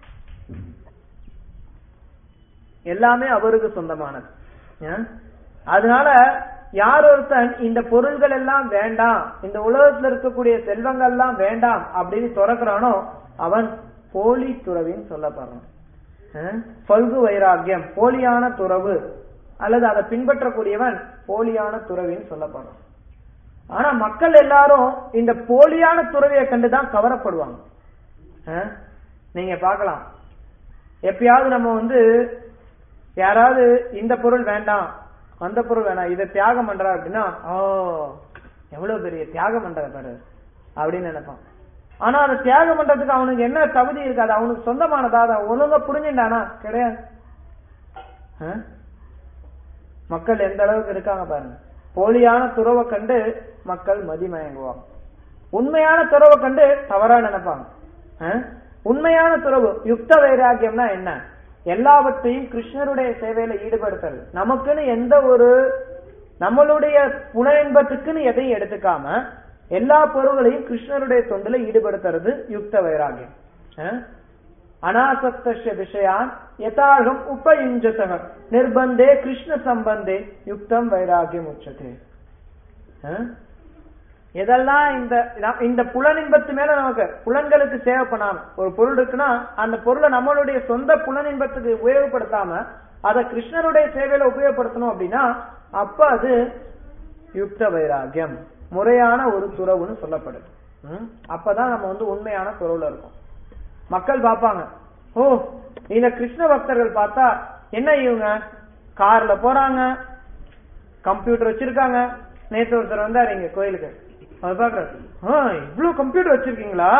எல்லாமே அவருக்கு சொந்தமானது ஏன்? அதனால யார் ஒருத்தன் இந்த பொருள்கள் எல்லாம் வேண்டாம் இந்த உலகத்துல இருக்கக்கூடிய செல்வங்கள் எல்லாம் வேண்டாம் அப்படின்னு துறக்கிறானோ அவன் போலி துறவின்னு சொல்லப்படுறான் அஹ்? பல்கு வைராக்கியம் போலியான துறவு அல்லது அதை பின்பற்றக்கூடியவன் போலியான துறவின்னு சொல்லப்படுறான் ஆனா மக்கள் எல்லாரும் இந்த போலியான துறவியை கண்டுதான் கவரப்படுவாங்க அஹ்? நீங்க பார்க்கலாம் எப்பயாவது நம்ம வந்து யாராவது இந்த பொருள் வேண்டாம் அந்த பொருள் வேணாம் இதை தியாகம் பண்றா அப்படின்னா ஓ எவ்வளவு பெரிய தியாகம் பண்ற பாரு அப்படின்னு நினைப்பான் ஆனா அதை தியாகம் பண்றதுக்கு அவனுக்கு என்ன தகுதி இருக்காது அவனுக்கு சொந்தமானதா அதை ஒழுங்கா புரிஞ்சுட்டானா கிடையாது ஆ? மக்கள் எந்த அளவுக்கு இருக்காங்க பாருங்க போலியான துறவை கண்டு மக்கள் மதிமயங்குவாங்க உண்மையான துறவை கண்டு தவறா நினைப்பாங்க ஆ? உண்மையான துறவு யுக்த வைராக்கியம்னா என்ன எல்லாவற்றையும் கிருஷ்ணருடைய சேவையில ஈடுபடுத்துறது நமக்குன்னு எந்த ஒரு நம்மளுடைய புன இன்பத்துக்குன்னு எதையும் எடுத்துக்காம எல்லா பொருள்களையும் கிருஷ்ணருடைய தொண்டுல ஈடுபடுத்துறது யுக்த வைராகியம் ஆ? அனாசக்தஸ்ய விஷயான் யதாகம் உபயுஞ்சதக நிர்பந்தே கிருஷ்ண சம்பந்தே யுக்தம் வைராகியம் உச்சதே ஆ? எதெல்லாம் இந்த நம்- இந்த புலனின்பத்து மேல நமக்கு புலன்களுக்கு சேவை பண்ணாம ஒரு பொருள் இருக்குன்னா அந்த பொருளை நம்மளுடைய சொந்த புலனின்பத்துக்கு உபயோகப்படுத்தாம அதை கிருஷ்ணருடைய சேவையில உபயோகப்படுத்தணும் அப்படின்னா அப்ப அது யுக்த வைராகியம் முறையான ஒரு துறவுன்னு சொல்லப்படுது ம்? அப்பதான் நம்ம வந்து உண்மையான துறவுல இருக்கோம் மக்கள் பார்ப்பாங்க ஓ இந்த கிருஷ்ண பக்தர்கள் பார்த்தா என்ன இவங்க கார்ல போறாங்க கம்ப்யூட்டர் வச்சிருக்காங்க நேத்து ஒருத்தர் வந்தாரு இங்க கோயிலுக்கு அவர் பாக்குறாரு ஆ இவ்வளவு கம்ப்யூட்டர் வச்சிருக்கீங்களா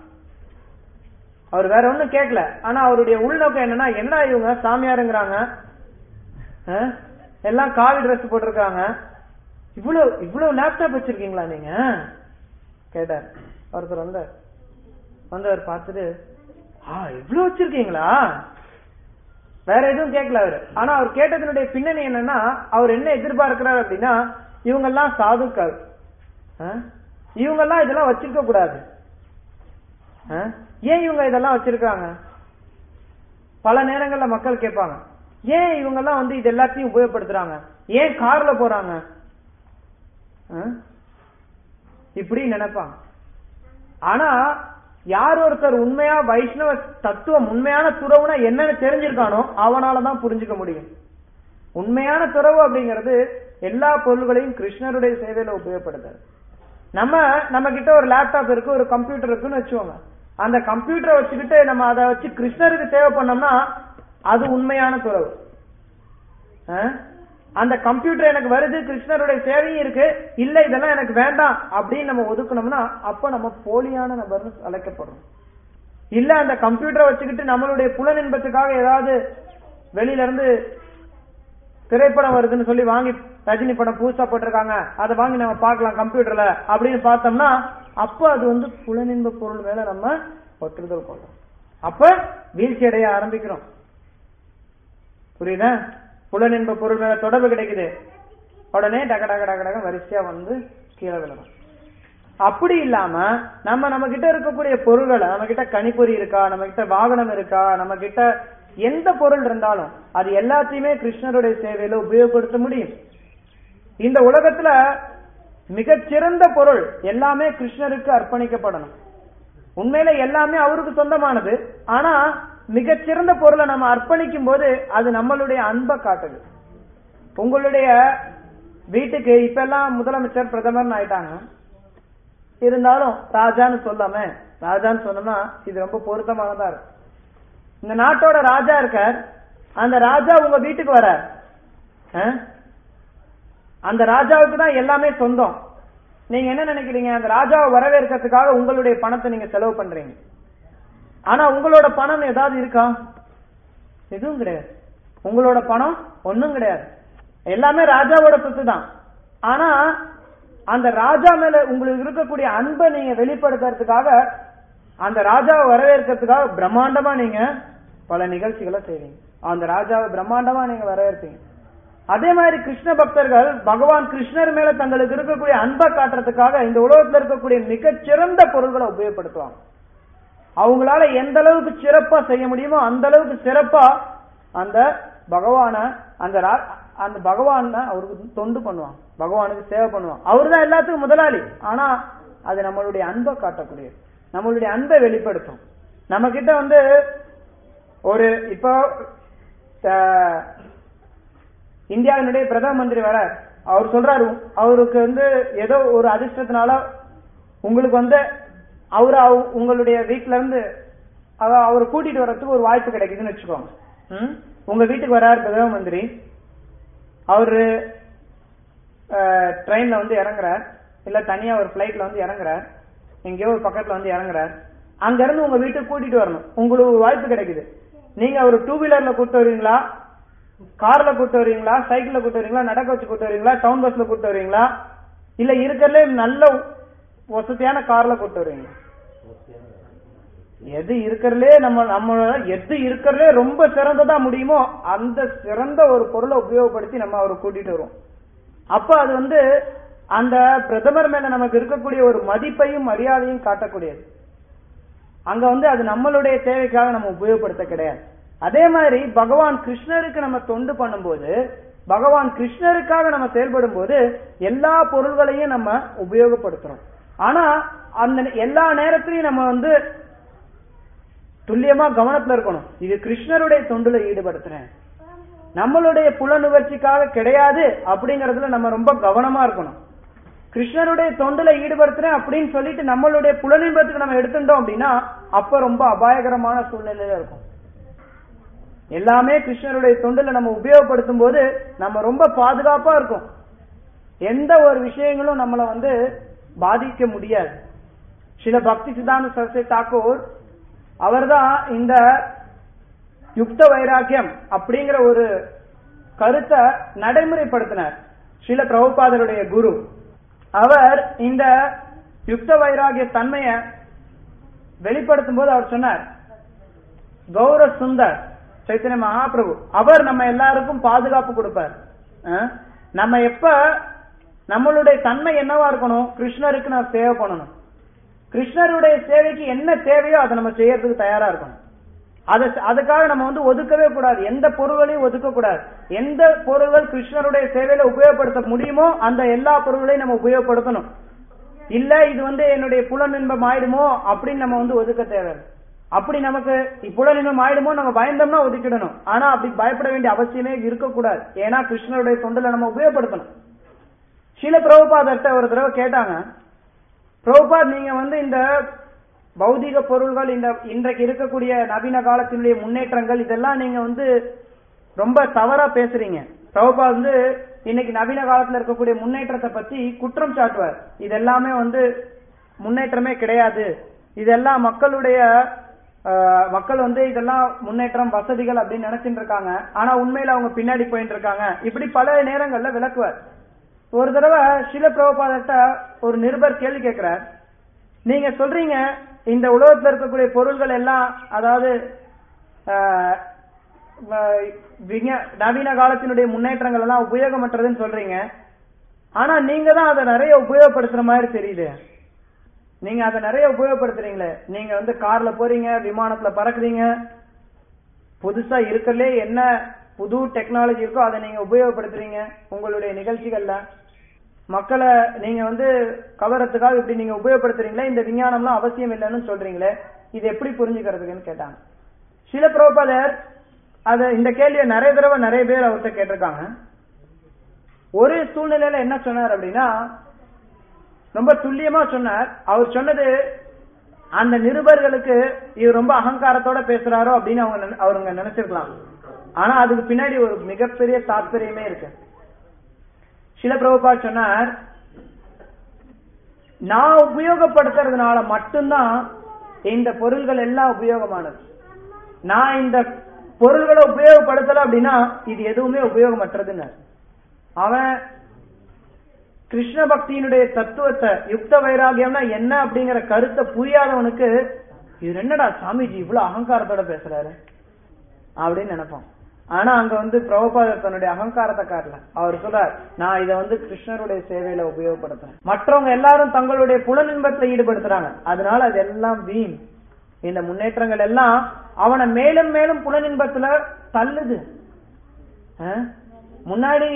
அவர் வேற ஒண்ணும் கேட்கல ஆனா அவருடைய உள்நோக்கம் என்னன்னா என்ன இவங்க சாமியாருங்கிறாங்க ஆ? எல்லாம் காவி ட்ரெஸ் போட்டிருக்காங்க இவ்வளவு இவ்வளவு லேப்டாப் வச்சிருக்கீங்களா நீங்க கேட்டார் ஒருத்தர் வந்தார் வந்தவர் பார்த்துட்டு ஆ இவ்வளவு வச்சிருக்கீங்களா வேற எதுவும் கேட்கல அவரு ஆனா அவர் கேட்டதனுடைய பின்னணி என்னன்னா அவர் என்ன எதிர்பார்க்கிறார் அப்படின்னா இவங்க எல்லாம் சாதுக்கள் ஆ? இவங்க எல்லாம் இதெல்லாம் வச்சிருக்க கூடாது ஆ? ஏன் இவங்க இதெல்லாம் வச்சிருக்காங்க பல நேரங்கள்ல மக்கள் கேட்பாங்க ஏன் இவங்க எல்லாம் வந்து இது எல்லாத்தையும் உபயோகப்படுத்துறாங்க ஏன் கார்ல போறாங்க ஆ? இப்படி நினைப்பாங்க ஆனா யார் ஒருத்தர் உண்மையா வைஷ்ணவ தத்துவம் உண்மையான துறவுனா என்னன்னு தெரிஞ்சிருக்கானோ அவனாலதான் புரிஞ்சுக்க முடியும் உண்மையான துறவு அப்படிங்கிறது எல்லா பொருள்களையும் கிருஷ்ணருடைய சேவையில உபயோகப்படுத்துறது நம்ம நம்ம கிட்ட ஒரு லேப்டாப் இருக்கு ஒரு கம்ப்யூட்டர் இருக்குன்னு வச்சுக்கோங்க அந்த கம்ப்யூட்டரை வச்சுக்கிட்டு நம்ம அதை வச்சு கிருஷ்ணருக்கு சேவை பண்ணோம்னா அது உண்மையான துறவு ஆ? அந்த கம்ப்யூட்டர் எனக்கு வருது கிருஷ்ணருடைய சேவையும் இருக்கு இல்ல இதெல்லாம் எனக்கு வேண்டாம் அப்படின்னு நம்ம ஒதுக்கணும்னா அப்ப நம்ம போலியான நபர்னு அழைக்கப்படுறோம் இல்ல அந்த கம்ப்யூட்டரை வச்சுக்கிட்டு நம்மளுடைய புலன் இன்பத்துக்காக ஏதாவது வெளியில இருந்து திரைப்படம் வருதுன்னு சொல்லி வாங்கி ரஜினி படம் புதுசா போட்டிருக்காங்க அதை வாங்கி நம்ம பார்க்கலாம் கம்ப்யூட்டர்ல அப்படின்னு பார்த்தோம்னா அப்ப அது வந்து புலனின்ப பொருள் மேல நம்ம ஒற்றுதல் கொள்ளும் அப்ப வீழ்ச்சி அடைய ஆரம்பிக்கிறோம் புரியுதா புலனின்ப பொருள் மேல தொடர்பு கிடைக்குது உடனே டக டக டக டக வரிசையா வந்து கீழே விழணும் அப்படி இல்லாம நம்ம நம்ம கிட்ட இருக்கக்கூடிய பொருள்களை நம்ம கிட்ட கணிப்பொறி இருக்கா நம்ம கிட்ட வாகனம் இருக்கா நம்ம கிட்ட எந்த பொருள் இருந்தாலும் அது எல்லாத்தையுமே கிருஷ்ணருடைய சேவையில உபயோகப்படுத்த முடியும் இந்த உலகத்துல மிகச்சிறந்த பொருள் எல்லாமே கிருஷ்ணருக்கு அர்ப்பணிக்கப்படணும் உண்மையில எல்லாமே அவருக்கு சொந்தமானது ஆனா மிகச்சிறந்த பொருளை நம்ம அர்ப்பணிக்கும் போது அது நம்மளுடைய அன்பை காட்டுது உங்களுடைய வீட்டுக்கு இப்ப எல்லாம் முதலமைச்சர் பிரதமர்னு ஆயிட்டாங்க இருந்தாலும் ராஜான்னு சொல்லாம ராஜான்னு சொன்னோம்னா இது ரொம்ப பொருத்தமானதா இருக்கும் இந்த நாட்டோட ராஜா இருக்கார் அந்த ராஜா உங்க வீட்டுக்கு வரார் ஆ? அந்த ராஜாவுக்கு தான் எல்லாமே சொந்தம் நீங்க என்ன நினைக்கிறீங்க அந்த ராஜாவை வரவேற்கிறதுக்காக உங்களுடைய பணத்தை நீங்க செலவு பண்றீங்க ஆனா உங்களோட பணம் ஏதாவது இருக்கா எதுவும் கிடையாது உங்களோட பணம் ஒண்ணும் கிடையாது எல்லாமே ராஜாவோட சொத்து தான் ஆனா அந்த ராஜா மேல உங்களுக்கு இருக்கக்கூடிய அன்பை நீங்க வெளிப்படுத்துறதுக்காக அந்த ராஜாவை வரவேற்கிறதுக்காக பிரம்மாண்டமா நீங்க பல நிகழ்ச்சிகளை செய்வீங்க அந்த ராஜாவை பிரம்மாண்டமா நீங்க வரவேற்பீங்க அதே மாதிரி கிருஷ்ண பக்தர்கள் பகவான் கிருஷ்ணர் மேல தங்களுக்கு இருக்கக்கூடிய அன்பை காட்டுறதுக்காக இந்த உலகத்துல இருக்கக்கூடிய மிகச்சிறந்த பொருள்களை உபயோகப்படுத்துவாங்க அவங்களால எந்த அளவுக்கு சிறப்பா செய்ய முடியுமோ அந்த அளவுக்கு சிறப்பா அந்த பகவான அந்த ரா- அந்த பகவான் அவருக்கு தொண்டு பண்ணுவான் பகவானுக்கு சேவை பண்ணுவான் அவர் தான் எல்லாத்துக்கும் முதலாளி ஆனா அது நம்மளுடைய அன்பை காட்டக்கூடியது நம்மளுடைய அன்பை வெளிப்படுத்தும் நம்ம கிட்ட வந்து ஒரு இப்போ அஹ், இந்தியாவினுடைய பிரதம மந்திரி வர அவர் சொல்றாரு அவருக்கு வந்து ஏதோ ஒரு அதிர்ஷ்டத்தினால உங்களுக்கு வந்து அவரு அவ- உங்களுடைய வீட்ல இருந்து அவ- அவரை கூட்டிட்டு வர்றதுக்கு ஒரு வாய்ப்பு கிடைக்குதுன்னு வச்சுக்கோங்க ம்? உங்க வீட்டுக்கு வராரு பிரதம மந்திரி அவரு ட்ரெயின்ல வந்து இறங்குறார் இல்ல தனியா ஒரு பிளைட்ல வந்து இறங்குறார் எங்கேயோ ஒரு பக்கத்துல வந்து இறங்குறார் அங்க இருந்து உங்க வீட்டுக்கு கூட்டிட்டு வரணும் உங்களுக்கு ஒரு வாய்ப்பு கிடைக்குது நீங்க ஒரு டூ வீலர்ல கூட்டு வருவீங்களா கார்ல கூட்டு வருவீங்களா சைக்கிள்ல கூட்டு வருவீங்களா நடக்க வச்சு கூட்டு வருவீங்களா டவுன் பஸ்ல கூட்டு வருவீங்களா இல்ல இருக்கிறதுலே நல்ல வசதியான கார்ல கூட்டு வருவீங்களா எது இருக்கிறதுலே நம்ம நம்ம எது இருக்கிறதுலே ரொம்ப சிறந்ததா முடியுமோ அந்த சிறந்த ஒரு பொருளை உபயோகப்படுத்தி நம்ம அவரை கூட்டிட்டு வருவோம் அப்ப அது வந்து அந்த பிரதமர் மேல நமக்கு இருக்கக்கூடிய ஒரு மதிப்பையும் மரியாதையும் காட்டக்கூடியது அங்க வந்து அது நம்மளுடைய தேவைக்காக நம்ம உபயோகப்படுத்த கிடையாது அதே மாதிரி பகவான் கிருஷ்ணருக்கு நம்ம தொண்டு பண்ணும்போது பகவான் கிருஷ்ணருக்காக நம்ம செயல்படும் போது எல்லா பொருள்களையும் நம்ம உபயோகப்படுத்துறோம் ஆனா அந்த எல்லா நேரத்திலையும் நம்ம வந்து துல்லியமா கவனத்துல இருக்கணும் இது கிருஷ்ணருடைய தொண்டுல ஈடுபடுத்துறேன் நம்மளுடைய புலனுணர்ச்சிக்காக கிடையாது அப்படிங்கறதுல நம்ம ரொம்ப கவனமா இருக்கணும் கிருஷ்ணருடைய தொண்டுல ஈடுபடுத்துறேன் அப்படின்னு சொல்லிட்டு நம்மளுடைய புலனின்பத்துக்கு நம்ம எடுத்துட்டோம் அப்படின்னா அப்ப ரொம்ப அபாயகரமான சூழ்நிலையில இருக்கும் எல்லாமே கிருஷ்ணருடைய தொண்டுல நம்ம உபயோகப்படுத்தும் போது நம்ம ரொம்ப பாதுகாப்பா இருக்கும் எந்த ஒரு விஷயங்களும் நம்மள வந்து பாதிக்க முடியாது சில பக்தி சித்தாந்த சரஸ்வதி தாக்கூர் அவர்தான் இந்த யுக்த வைராக்கியம் அப்படிங்கிற ஒரு கருத்தை நடைமுறைப்படுத்தினார் ஸ்ரீல பிரபுபாதருடைய குரு அவர் இந்த யுக்த வைராகிய தன்மையை வெளிப்படுத்தும் போது அவர் சொன்னார் கௌர சுந்தர் சைத்தன்ய மகாபிரபு அவர் நம்ம எல்லாருக்கும் பாதுகாப்பு கொடுப்பார் அஹ், நம்ம எப்ப நம்மளுடைய தன்மை என்னவா இருக்கணும் கிருஷ்ணருக்கு நான் சேவை பண்ணணும் கிருஷ்ணருடைய சேவைக்கு என்ன தேவையோ அதை நம்ம செய்யறதுக்கு தயாரா இருக்கணும் அதை அதுக்காக நம்ம வந்து ஒதுக்கவே கூடாது எந்த பொருள்களையும் ஒதுக்க கூடாது எந்த பொருள்கள் கிருஷ்ணருடைய சேவையில உபயோகப்படுத்த முடியுமோ அந்த எல்லா பொருள்களையும் நம்ம உபயோகப்படுத்தணும் இல்ல இது வந்து என்னுடைய புலனின்பம் ஆயிடுமோ அப்படின்னு நம்ம வந்து ஒதுக்க தேவை அப்படி நமக்கு புலனின்பம் ஆயிடுமோ நம்ம பயந்தோம்னா ஒதுக்கிடணும் ஆனா அப்படி பயப்பட வேண்டிய அவசியமே இருக்கக்கூடாது ஏன்னா கிருஷ்ணருடைய தொண்டில நம்ம உபயோகப்படுத்தணும் சில பிரபுபாதர்கிட்ட ஒரு தடவை கேட்டாங்க பிரபுபாத் நீங்க வந்து இந்த பௌதிக பொருள்கள் இந்த இன்றைக்கு இருக்கக்கூடிய நவீன காலத்தினுடைய முன்னேற்றங்கள் இதெல்லாம் நீங்க வந்து ரொம்ப தவறா பேசுறீங்க பிரபுபாத் வந்து இன்னைக்கு நவீன காலத்துல இருக்கக்கூடிய முன்னேற்றத்தை பத்தி குற்றம் சாட்டுவார் இது எல்லாமே வந்து முன்னேற்றமே கிடையாது இதெல்லாம் மக்களுடைய அஹ், மக்கள் வந்து இதெல்லாம் முன்னேற்றம் வசதிகள் அப்படின்னு நினைச்சிட்டு இருக்காங்க ஆனா உண்மையில அவங்க பின்னாடி போயிட்டு இருக்காங்க இப்படி பல நேரங்கள்ல விளக்குவார் ஒரு தடவை சில பிரபுபாதர்கிட்ட ஒரு நிருபர் கேள்வி கேட்கிறார் நீங்க சொல்றீங்க இந்த உலகத்துல இருக்கக்கூடிய பொருள்கள் எல்லாம் அதாவது ஆஹ், வ- விஞ்ஞா- நவீன காலத்தினுடைய முன்னேற்றங்கள் எல்லாம் உபயோகமற்றதுன்னு சொல்றீங்க ஆனா நீங்க தான் அதை நிறைய உபயோகப்படுத்துற மாதிரி தெரியுது நீங்க அதை நிறைய உபயோகப்படுத்துறீங்களே நீங்க வந்து கார்ல போறீங்க விமானத்துல பறக்குறீங்க புதுசா இருக்கறதுலே என்ன புது டெக்னாலஜி இருக்கோ அதை நீங்க உபயோகப்படுத்துறீங்க உங்களுடைய நிகழ்ச்சிகள்ல மக்களை நீங்க வந்து கவரத்துக்காக இப்படி நீங்க உபயோகப்படுத்துறீங்களே இந்த விஞ்ஞானம்லாம் அவசியம் இல்லைன்னு சொல்றீங்களே இது எப்படி புரிஞ்சுக்கிறதுக்குன்னு கேட்டாங்க சில பிரபதர் அத இந்த கேள்வியை நிறைய தடவை நிறைய பேர் அவர்கிட்ட கேட்டிருக்காங்க ஒரு சூழ்நிலையில என்ன சொன்னார் அப்படின்னா ரொம்ப துல்லியமா சொன்னார் அவர் சொன்னது அந்த நிருபர்களுக்கு இவர் ரொம்ப அகங்காரத்தோட பேசுறாரோ அப்படின்னு அவங்க நினை- அவருங்க நினைச்சிருக்கலாம் ஆனா அதுக்கு பின்னாடி ஒரு மிகப்பெரிய தாத்பரியமே இருக்கு சில பிரபுபா சொன்னார் நான் உபயோகப்படுத்துறதுனால மட்டும்தான் இந்த பொருள்கள் எல்லாம் உபயோகமானது நான் இந்த பொருள்களை உபயோகப்படுத்தல அப்படின்னா இது எதுவுமே உபயோகமற்றதுன்னு அவன் கிருஷ்ண பக்தியினுடைய தத்துவத்தை யுக்த வைராகியம்னா என்ன அப்படிங்கிற கருத்தை புரியாதவனுக்கு இது என்னடா சாமிஜி இவ்வளவு அகங்காரத்தோட பேசுறாரு அப்படின்னு நினைப்பான் ஆனா அங்க வந்து பிரபுபாதர் தன்னுடைய அகங்காரத்தை காட்டல அவர் சொல்றார் நான் இதை வந்து கிருஷ்ணருடைய சேவையில உபயோகப்படுத்துறேன் மற்றவங்க எல்லாரும் தங்களுடைய புலனின்பத்துல ஈடுபடுத்துறாங்க அதனால அது எல்லாம் வீண் இந்த முன்னேற்றங்கள் எல்லாம் அவனை மேலும் மேலும் புலனின்பத்துல தள்ளுது அஹ்? முன்னாடி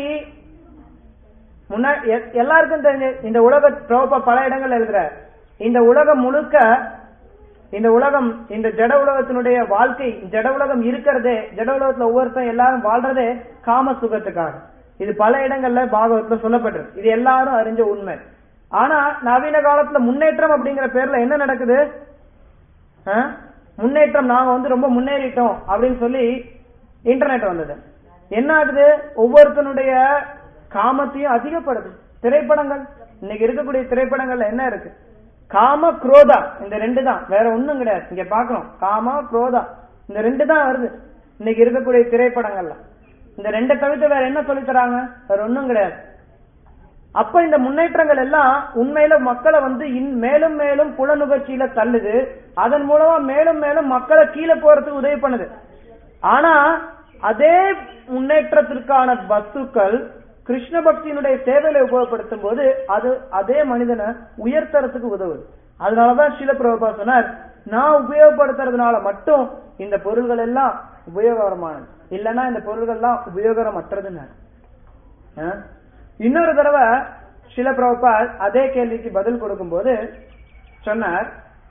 முன்னாடி எ- எல்லாருக்கும் தெரிஞ்ச இந்த உலக பிரபா பல இடங்கள் எழுதுற இந்த உலகம் முழுக்க இந்த உலகம் இந்த ஜட உலகத்தினுடைய வாழ்க்கை ஜட உலகம் இருக்கிறதே ஜட உலகத்துல ஒவ்வொருத்தன் எல்லாரும் வாழ்றதே காம சுகத்துக்காக இது பல இடங்கள்ல பாகவத்துல சொல்லப்பட்டிருக்கு இது எல்லாரும் அறிஞ்ச உண்மை ஆனா நவீன காலத்துல முன்னேற்றம் அப்படிங்கிற பேர்ல என்ன நடக்குது ஆ? முன்னேற்றம் நாங்க வந்து ரொம்ப முன்னேறிட்டோம் அப்படின்னு சொல்லி இன்டர்நெட் வந்தது என்ன ஆகுது ஒவ்வொருத்தனுடைய காமத்தையும் அதிகப்படுது திரைப்படங்கள் இன்னைக்கு இருக்கக்கூடிய திரைப்படங்கள்ல என்ன இருக்கு காம குரோதா இந்த ரெண்டு தான் வேற ஒண்ணும் கிடையாது இங்க பாக்குறோம் காம குரோதா இந்த ரெண்டு தான் வருது இன்னைக்கு இருக்கக்கூடிய திரைப்படங்கள்ல இந்த ரெண்டை தவிர்த்து வேற என்ன சொல்லித் தராங்க வேற ஒண்ணும் கிடையாது அப்ப இந்த முன்னேற்றங்கள் எல்லாம் உண்மையில மக்களை வந்து இன் மேலும் மேலும் புலனுகர்ச்சியில தள்ளுது அதன் மூலமா மேலும் மேலும் மக்களை கீழே போறதுக்கு உதவி பண்ணுது ஆனா அதே முன்னேற்றத்திற்கான வஸ்துக்கள் கிருஷ்ண பக்தியினுடைய சேவையில உபயோகப்படுத்தும் போது அது அதே மனிதனை உயர்த்தறதுக்கு உதவுது அதனாலதான் சில பிரபா சொன்னார் நான் உபயோகப்படுத்துறதுனால மட்டும் இந்த பொருள்கள் எல்லாம் உபயோகரமானது இல்லைன்னா இந்த பொருள்கள் எல்லாம் உபயோகரமற்றதுன்னு ஆ? இன்னொரு தடவை சில பிரபுபால் அதே கேள்விக்கு பதில் கொடுக்கும்போது சொன்னார்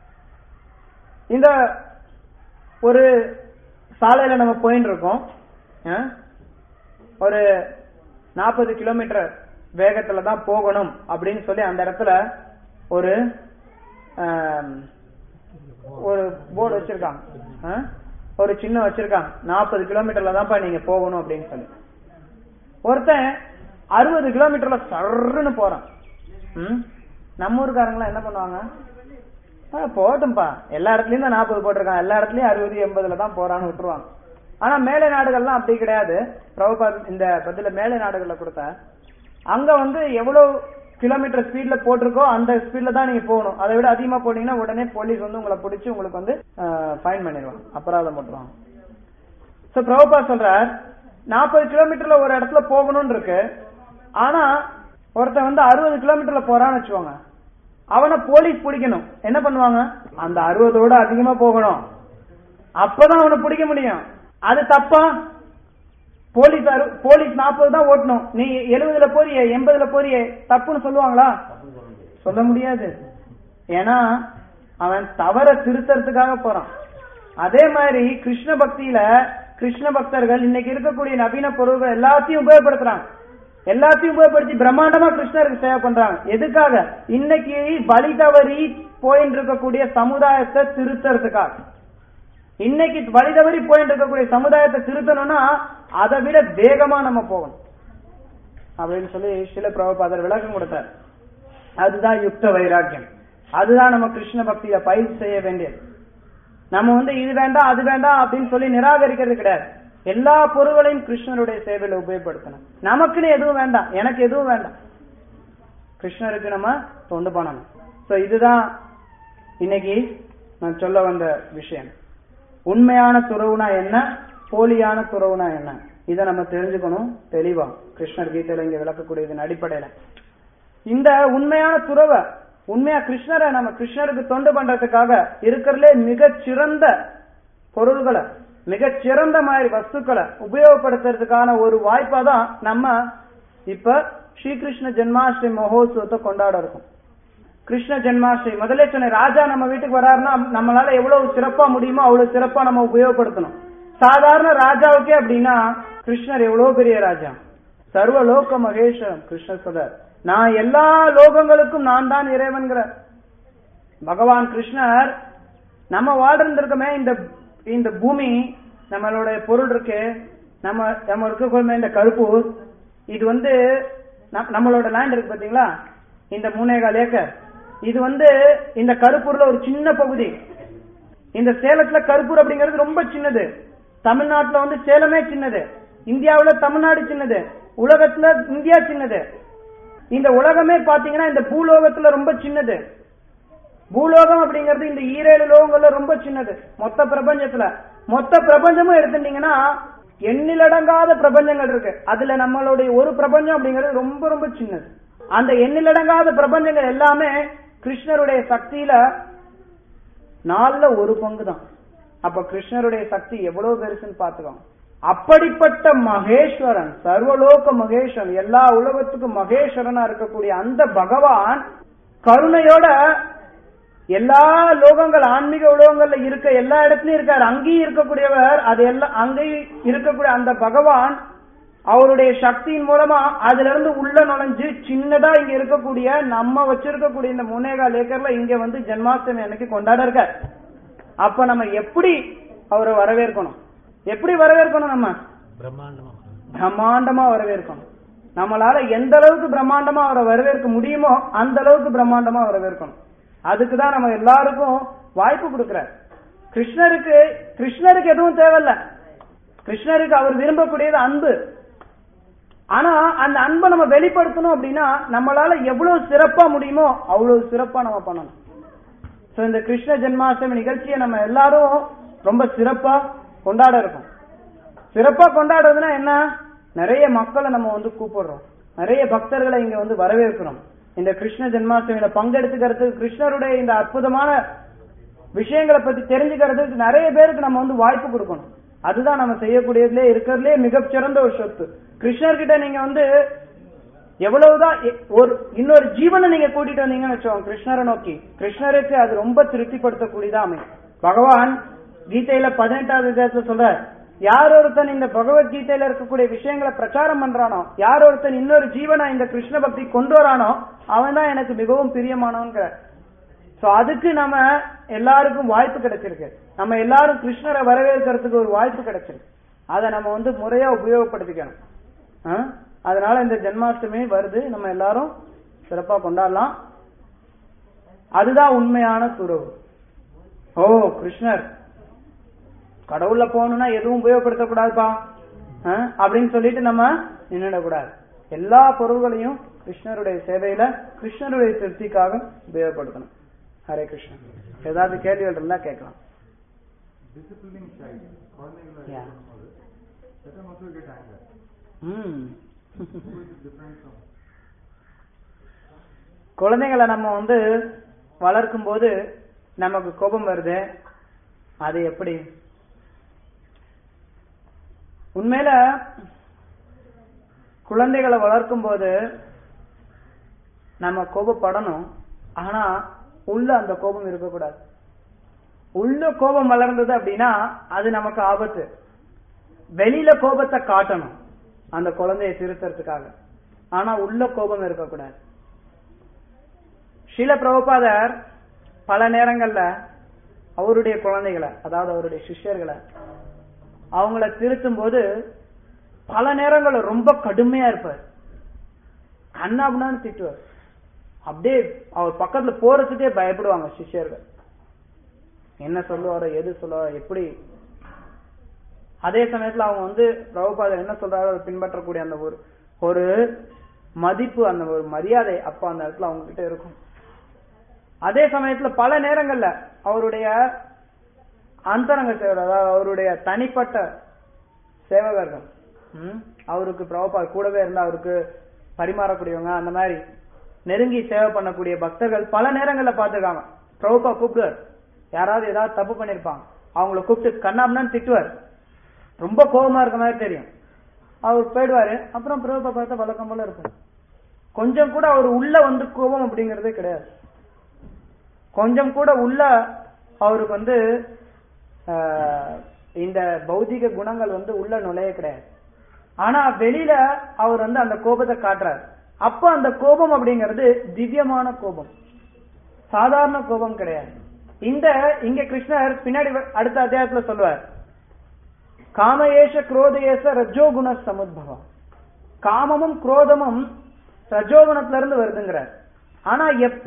இந்த ஒரு சாலையில நம்ம போயின்னு இருக்கோம் ஆ? ஒரு நாற்பது கிலோமீட்டர் வேகத்துல தான் போகணும் அப்படின்னு சொல்லி அந்த இடத்துல ஒரு ஆம், ஒரு போர்டு வச்சிருக்காங்க ஆ? ஒரு சின்ன வச்சிருக்காங்க நாற்பது கிலோமீட்டர்ல தான்ப்பா நீங்க போகணும் அப்படின்னு சொல்லி ஒருத்தன் அறுபது கிலோமீட்டர்ல சர்ன்னு போறான் ம்? நம்ம ஊருக்காரங்களாம் என்ன பண்ணுவாங்க ஆ, போகட்டும்பா எல்லா இடத்துலயும் தான் நாற்பது போட்டிருக்கான் எல்லா இடத்துலயும் அறுபது எண்பதுல தான் போறான்னு விட்டுருவாங்க ஆனா மேலை நாடுகள்லாம் அப்படி கிடையாது பிரபுபாத் இந்த பதில மேலை நாடுகள்ல கொடுத்தா அங்க வந்து எவ்வளவு கிலோமீட்டர் ஸ்பீட்ல போட்டிருக்கோ அந்த ஸ்பீட்ல தான் நீங்க போகணும் அதை விட அதிகமா போனீங்கன்னா உடனே போலீஸ் வந்து உங்களை பிடிச்சி உங்களுக்கு வந்து ஃபைன் பண்ணிடுவாங்க அபராதம் போட்டுருவாங்க சோ பிரபுபா சொல்றார் நாற்பது கிலோமீட்டர்ல ஒரு இடத்துல போகணும்னு இருக்கு ஆனா ஒருத்தன் வந்து அறுபது கிலோமீட்டர்ல போறான்னு வச்சுக்கோங்க அவனை போலீஸ் பிடிக்கணும் என்ன பண்ணுவாங்க அந்த அறுபதோட அதிகமா போகணும் அப்பதான் அவனை பிடிக்க முடியும் அது தப்பா போலீஸ் அறு- போலீஸ் நாற்பது தான் ஓட்டணும் நீ எழுபதுல போறிய எண்பதுல போறிய தப்புன்னு சொல்லுவாங்களா சொல்ல முடியாது ஏன்னா அவன் தவற திருத்தறதுக்காக போறான் அதே மாதிரி கிருஷ்ண பக்தியில கிருஷ்ண பக்தர்கள் இன்னைக்கு இருக்கக்கூடிய நவீன பொருள்கள் எல்லாத்தையும் உபயோகப்படுத்துறாங்க எல்லாத்தையும் உபயோகப்படுத்தி பிரம்மாண்டமா கிருஷ்ணருக்கு சேவை பண்றாங்க எதுக்காக இன்னைக்கு பலி தவறி போயிட்டு இருக்கக்கூடிய சமுதாயத்தை திருத்தறதுக்காக இன்னைக்கு வழி தவறி போயிட்டு இருக்கக்கூடிய சமுதாயத்தை திருத்தணும்னா அதை விட வேகமா நம்ம போகணும் அப்படின்னு சொல்லி சில பிரபுபாதர் விளக்கம் கொடுத்தார் அதுதான் யுக்த வைராக்கியம் அதுதான் நம்ம கிருஷ்ண பக்தியில பயிற்சி செய்ய வேண்டியது நம்ம வந்து இது வேண்டாம் அது வேண்டாம் அப்படின்னு சொல்லி நிராகரிக்கிறது கிடையாது எல்லா பொருள்களையும் கிருஷ்ணருடைய சேவையில உபயோகப்படுத்தணும் நமக்குன்னு எதுவும் வேண்டாம் எனக்கு எதுவும் வேண்டாம் கிருஷ்ணருக்கு நம்ம தொண்டு பண்ணணும் சோ இதுதான் இன்னைக்கு நான் சொல்ல வந்த விஷயம் உண்மையான துறவுனா என்ன போலியான துறவுனா என்ன இதை நம்ம தெரிஞ்சுக்கணும் தெளிவா கிருஷ்ணர் கீதையில இங்க விளக்கக்கூடியதன் அடிப்படையில இந்த உண்மையான துறவை உண்மையா கிருஷ்ணரை நம்ம கிருஷ்ணருக்கு தொண்டு பண்றதுக்காக இருக்கிறதுலே மிகச் சிறந்த பொருள்களை மிகச் சிறந்த மாதிரி வஸ்துக்களை உபயோகப்படுத்துறதுக்கான ஒரு வாய்ப்பா தான் நம்ம இப்ப ஸ்ரீகிருஷ்ண ஜென்மாஷ்டமி மகோத்சவத்தை கொண்டாட இருக்கோம் கிருஷ்ண ஜென்மாஷ்டமி முதல்ல சொன்ன ராஜா நம்ம வீட்டுக்கு வராருன்னா நம்மளால எவ்வளவு சிறப்பா முடியுமோ அவ்வளவு சிறப்பா நம்ம உபயோகப்படுத்தணும் சாதாரண ராஜாவுக்கே அப்படின்னா கிருஷ்ணர் எவ்வளவு பெரிய ராஜா சர்வ லோக மகேஸ்வரம் கிருஷ்ணர் சொல்றார் நான் எல்லா லோகங்களுக்கும் நான் தான் இறைவன்கிற பகவான் கிருஷ்ணர் நம்ம வாழ்ந்திருக்கோமே இந்த இந்த பூமி நம்மளோட பொருள் இருக்கு நம்ம நம்ம இருக்கக்கூடிய இந்த கருப்பூர் இது வந்து நம்- நம்மளோட லேண்ட் இருக்கு பாத்தீங்களா இந்த மூணேகால் ஏக்கர் இது வந்து இந்த கருப்பூர்ல ஒரு சின்ன பகுதி இந்த சேலத்துல கருப்பூர் அப்படிங்கிறது ரொம்ப சின்னது தமிழ்நாட்டுல வந்து சேலமே சின்னது இந்தியாவுல தமிழ்நாடு சின்னது உலகத்துல இந்தியா சின்னது இந்த உலகமே பாத்தீங்கன்னா இந்த பூலோகத்துல ரொம்ப சின்னது பூலோகம் அப்படிங்கிறது இந்த ஈரேழு லோகங்கள்ல ரொம்ப சின்னது மொத்த பிரபஞ்சத்துல மொத்த பிரபஞ்சமும் எடுத்துட்டீங்கன்னா எண்ணிலடங்காத பிரபஞ்சங்கள் இருக்கு அதுல நம்மளுடைய ஒரு பிரபஞ்சம் அப்படிங்கிறது ரொம்ப ரொம்ப சின்னது அந்த எண்ணிலடங்காத பிரபஞ்சங்கள் எல்லாமே கிருஷ்ணருடைய சக்தியில நாலுல ஒரு பங்கு தான் அப்ப கிருஷ்ணருடைய சக்தி எவ்வளவு பெருசுன்னு பாத்துக்கோங்க அப்படிப்பட்ட மகேஸ்வரன் சர்வலோக மகேஸ்வரன் எல்லா உலகத்துக்கும் மகேஸ்வரனா இருக்கக்கூடிய அந்த பகவான் கருணையோட எல்லா லோகங்கள் ஆன்மீக உலகங்கள்ல இருக்க எல்லா இடத்துலயும் இருக்காரு அங்கேயும் இருக்கக்கூடியவர் அது எல்லாம் அங்கேயும் இருக்கக்கூடிய அந்த பகவான் அவருடைய சக்தியின் மூலமா அதுல இருந்து உள்ள நுழைஞ்சு சின்னதா இங்க இருக்கக்கூடிய நம்ம வச்சிருக்கக்கூடிய இந்த முன்னேகால் ஏக்கர்ல இங்க வந்து ஜென்மாஷ்டமி அன்னைக்கு கொண்டாட இருக்க அப்ப நம்ம எப்படி அவரை வரவேற்கணும் எப்படி வரவேற்கணும் நம்ம பிரம்மாண்டமா பிரம்மாண்டமா வரவேற்கணும் நம்மளால எந்த அளவுக்கு பிரம்மாண்டமா அவரை வரவேற்க முடியுமோ அந்த அளவுக்கு பிரம்மாண்டமா வரவேற்கணும் அதுக்கு தான் நம்ம எல்லாருக்கும் வாய்ப்பு கொடுக்கிறார் கிருஷ்ணருக்கு கிருஷ்ணருக்கு எதுவும் தேவையில்ல கிருஷ்ணருக்கு அவர் விரும்பக்கூடியது அன்பு ஆனா அந்த அன்பை நம்ம வெளிப்படுத்தணும் அப்படின்னா நம்மளால எவ்வளவு சிறப்பா முடியுமோ அவ்வளவு சிறப்பா நம்ம பண்ணணும் சோ இந்த கிருஷ்ண ஜென்மாஷ்டமி நிகழ்ச்சியை நம்ம எல்லாரும் ரொம்ப சிறப்பா கொண்டாட இருக்கோம் சிறப்பா கொண்டாடுறதுன்னா என்ன நிறைய மக்களை நம்ம வந்து கூப்பிடுறோம் நிறைய பக்தர்களை இங்க வந்து வரவேற்கிறோம் இந்த கிருஷ்ண ஜென்மாஷ்டமியில பங்கெடுத்துக்கிறதுக்கு கிருஷ்ணருடைய இந்த அற்புதமான விஷயங்களை பத்தி தெரிஞ்சுக்கிறதுக்கு நிறைய பேருக்கு நம்ம வந்து வாய்ப்பு கொடுக்கணும் அதுதான் நம்ம செய்யக்கூடியதுல இருக்கிறதுலே மிகச்சிறந்த ஒரு சொத்து கிருஷ்ணர்கிட்ட நீங்க வந்து எவ்வளவுதான் எ- ஒரு இன்னொரு ஜீவனை நீங்க கூட்டிட்டு வந்தீங்கன்னு வச்சோம் கிருஷ்ணரை நோக்கி கிருஷ்ணருக்கு அது ரொம்ப திருப்திப்படுத்தக்கூடியதா அமையும் பகவான் கீதையில பதினெட்டாவது அத்தியாயத்துல சொல்ற யார் ஒருத்தன் இந்த பகவத்கீதையில இருக்கக்கூடிய விஷயங்களை பிரச்சாரம் பண்றானோ யார் ஒருத்தன் இன்னொரு ஜீவனை இந்த கிருஷ்ண பக்தி கொண்டு வரானோ அவன் தான் எனக்கு மிகவும் பிரியமானவங்கிற சோ அதுக்கு நம்ம எல்லாருக்கும் வாய்ப்பு கிடைச்சிருக்கு நம்ம எல்லாரும் கிருஷ்ணரை வரவேற்கிறதுக்கு ஒரு வாய்ப்பு கிடைச்சிருக்கு அதை நம்ம வந்து முறையா உபயோகப்படுத்திக்கணும் ஆ? அதனால இந்த ஜென்மாஷ்டமி வருது நம்ம எல்லாரும் சிறப்பா கொண்டாடலாம் அதுதான் உண்மையான துறவு ஓ கிருஷ்ணர் கடவுள்ல போகணும்னா எதுவும் உபயோகப்படுத்தக்கூடாதுப்பா ஆ? அப்படின்னு சொல்லிட்டு நம்ம நின்றுடக்கூடாது எல்லா பொருள்களையும் கிருஷ்ணருடைய சேவையில கிருஷ்ணருடைய திருப்திக்காக உபயோகப்படுத்தணும் ஹரே கிருஷ்ணன் ஏதாவது கேள்விகள் இருந்தா கேட்கலாம் disciplining child, குழந்தைகளை Yeah. இருக்கும்போது, let them also get anger. ம் Who is different from குழந்தைகளை நம்ம வந்து வளர்க்கும் போது நமக்கு கோபம் வருது அது எப்படி உண்மையில குழந்தைகளை வளர்க்கும் போது நம்ம கோபப்படணும் ஆனா உள்ள அந்த கோபம் இருக்கக்கூடாது உள்ள கோபம் வளர்ந்தது அப்படின்னா அது நமக்கு ஆபத்து வெளியில கோபத்தை காட்டணும் அந்த குழந்தையை திருத்தறதுக்காக ஆனா உள்ள கோபம் இருக்கக்கூடாது ஷீல பிரபுபாதர் பல நேரங்கள்ல அவருடைய குழந்தைகளை அதாவது அவருடைய சிஷ்யர்களை அவங்கள திருத்தும் போது பல நேரங்கள்ல ரொம்ப கடுமையா இருப்பார் கண்ணாபுனான்னு திட்டுவார் அப்படியே அவர் பக்கத்துல போறதுக்கே பயப்படுவாங்க சிஷ்யர்கள் என்ன சொல்லுவாரோ எது சொல்லுவாரோ எப்படி அதே சமயத்துல அவங்க வந்து பிரபுபாதர் என்ன சொல்றாரோ அதை பின்பற்றக்கூடிய அந்த ஒரு ஒரு மதிப்பு அந்த ஒரு மரியாதை அப்ப அந்த இடத்துல அவங்க கிட்ட இருக்கும் அதே சமயத்துல பல நேரங்கள்ல அவருடைய அந்தரங்க சேவகர் அதாவது அவருடைய தனிப்பட்ட சேவகர்கள் ம், அவருக்கு பிரபுபாத் கூடவே இருந்தா அவருக்கு பரிமாறக்கூடியவங்க அந்த மாதிரி நெருங்கி சேவை பண்ணக்கூடிய பக்தர்கள் பல நேரங்கள்ல பார்த்திருக்காங்க பிரபுபா கூப்பிடுவார் யாராவது ஏதாவது தப்பு பண்ணிருப்பாங்க அவங்கள கூப்பிட்டு கண்ணாம்னான்னு திட்டுவார் ரொம்ப கோபமா இருக்க மாதிரி தெரியும் அவர் போயிடுவாரு அப்புறம் பிரபுபா பார்த்தா வழக்கம் போல இருக்கும் கொஞ்சம் கூட அவர் உள்ள வந்து கோபம் அப்படிங்கறதே கிடையாது கொஞ்சம் கூட உள்ள அவருக்கு வந்து ஆஹ், இந்த பௌதிக குணங்கள் வந்து உள்ள நுழைய கிடையாது ஆனா வெளியில அவர் வந்து அந்த கோபத்தை காட்டுறார் அப்ப அந்த கோபம் அப்படிங்கிறது திவ்யமான கோபம் சாதாரண கோபம் கிடையாது இந்த இங்க கிருஷ்ணர் பின்னாடி வ- அடுத்த அத்தியாயத்துல சொல்லுவார் காமயேஷ குரோதயேச ரஜோகுண சமுத்பவம் காமமும் குரோதமும் ரஜோகுணத்துல இருந்து வருதுங்கிறார் ஆனா எப்ப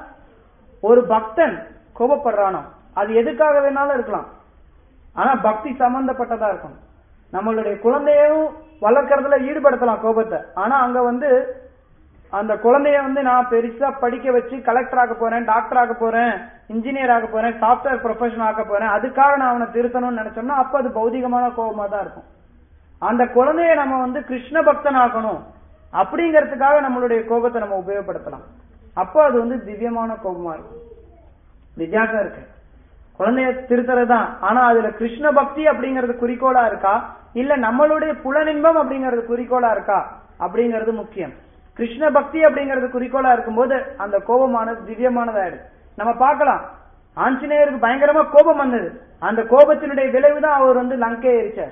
ஒரு பக்தன் கோபப்படுறானோ அது எதுக்காக வேணாலும் இருக்கலாம் ஆனா பக்தி சம்பந்தப்பட்டதா இருக்கும் நம்மளுடைய குழந்தையும் வளர்க்கறதுல ஈடுபடுத்தலாம் கோபத்தை ஆனா அங்க வந்து அந்த குழந்தைய வந்து நான் பெருசா படிக்க வச்சு கலெக்டர் ஆக போறேன் டாக்டர் ஆக போறேன் இன்ஜினியர் ஆக போறேன் சாஃப்ட்வேர் ப்ரொஃபஷனல் ஆக போறேன் அதுக்காக நான் அவனை திருத்தணும்னு நினைச்சோம்னா அப்ப அது பௌதிகமான கோபமா தான் இருக்கும் அந்த குழந்தைய நம்ம வந்து கிருஷ்ண பக்தன் ஆக்கணும் அப்படிங்கறதுக்காக நம்மளுடைய கோபத்தை நம்ம உபயோகப்படுத்தலாம் அப்போ அது வந்து திவ்யமான கோபமா இருக்கும் வித்தியாசம் இருக்கு குழந்தைய திருத்துறது தான் ஆனா அதுல கிருஷ்ண பக்தி அப்படிங்கறது குறிக்கோளா இருக்கா இல்ல நம்மளுடைய புலனின்பம் அப்படிங்கறது குறிக்கோளா இருக்கா அப்படிங்கிறது முக்கியம் கிருஷ்ண பக்தி அப்படிங்கிறது குறிக்கோளா இருக்கும்போது அந்த கோபமானது திவ்யமானதாயிடுது நம்ம பார்க்கலாம் ஆஞ்சநேயருக்கு பயங்கரமா கோபம் வந்தது அந்த கோபத்தினுடைய விளைவு தான் அவர் வந்து லங்கையை எரிச்சார்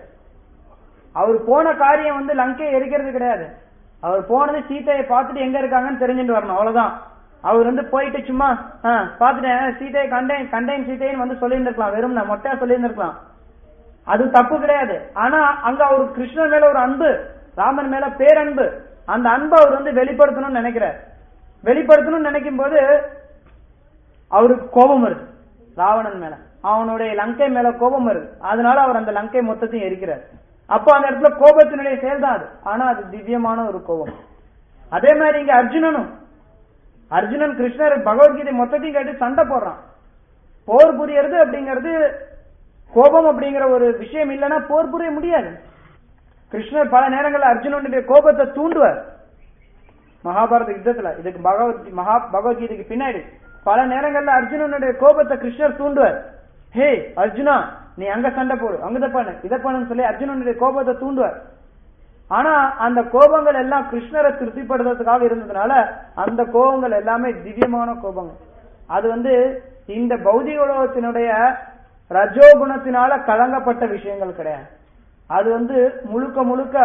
அவர் போன காரியம் வந்து லங்கையை எரிக்கிறது கிடையாது அவர் போனது சீதையை பார்த்துட்டு எங்க இருக்காங்கன்னு தெரிஞ்சுட்டு வரணும் அவ்வளவுதான் அவர் வந்து போயிட்டு சும்மா ஆ, பார்த்துட்டேன் சீதையை கண்டேன் கண்டேன் சீதைன்னு வந்து சொல்லியிருந்திருக்கலாம் வெறும் நான் மொட்டையா சொல்லியிருந்திருக்கலாம் அது தப்பு கிடையாது ஆனா அங்க அவர் கிருஷ்ணன் மேல ஒரு அன்பு ராமன் மேல பேரன்பு அந்த அன்பை அவர் வந்து வெளிப்படுத்தணும்னு நினைக்கிறார் வெளிப்படுத்தணும்னு நினைக்கும் போது அவருக்கு கோபம் வருது ராவணன் மேல அவனுடைய லங்கை மேல கோபம் வருது அதனால அவர் அந்த லங்கை மொத்தத்தையும் எரிக்கிறார் அப்போ அந்த இடத்துல கோபத்தினுடைய செயல் தான் அது ஆனா அது திவ்யமான ஒரு கோபம் அதே மாதிரி இங்க அர்ஜுனனும் அர்ஜுனன் கிருஷ்ணர் பகவத்கீதை மொத்தத்தையும் கேட்டு சண்டை போடுறான் போர் புரியறது அப்படிங்கிறது கோபம் அப்படிங்கிற ஒரு விஷயம் இல்லைன்னா போர் புரிய முடியாது கிருஷ்ணர் பல நேரங்கள்ல அர்ஜுனனுடைய கோபத்தை தூண்டுவார் மகாபாரத யுத்தத்துல இதுக்கு பகவத் மகா பகவத்கீதைக்கு பின்னாடி பல நேரங்கள்ல அர்ஜுனனுடைய கோபத்தை கிருஷ்ணர் தூண்டுவார் ஹே அர்ஜுனா நீ அங்க சண்டை போடு அங்க பண்ணு இதை பண்ணுன்னு சொல்லி அர்ஜுனனுடைய கோபத்தை தூண்டுவார் ஆனா அந்த கோபங்கள் எல்லாம் கிருஷ்ணரை திருப்திப்படுத்துறதுக்காக இருந்ததுனால அந்த கோபங்கள் எல்லாமே திவ்யமான கோபங்கள் அது வந்து இந்த பௌதிக உலகத்தினுடைய ரஜோகுணத்தினால கலங்கப்பட்ட விஷயங்கள் கிடையாது அது வந்து முழுக்க முழுக்க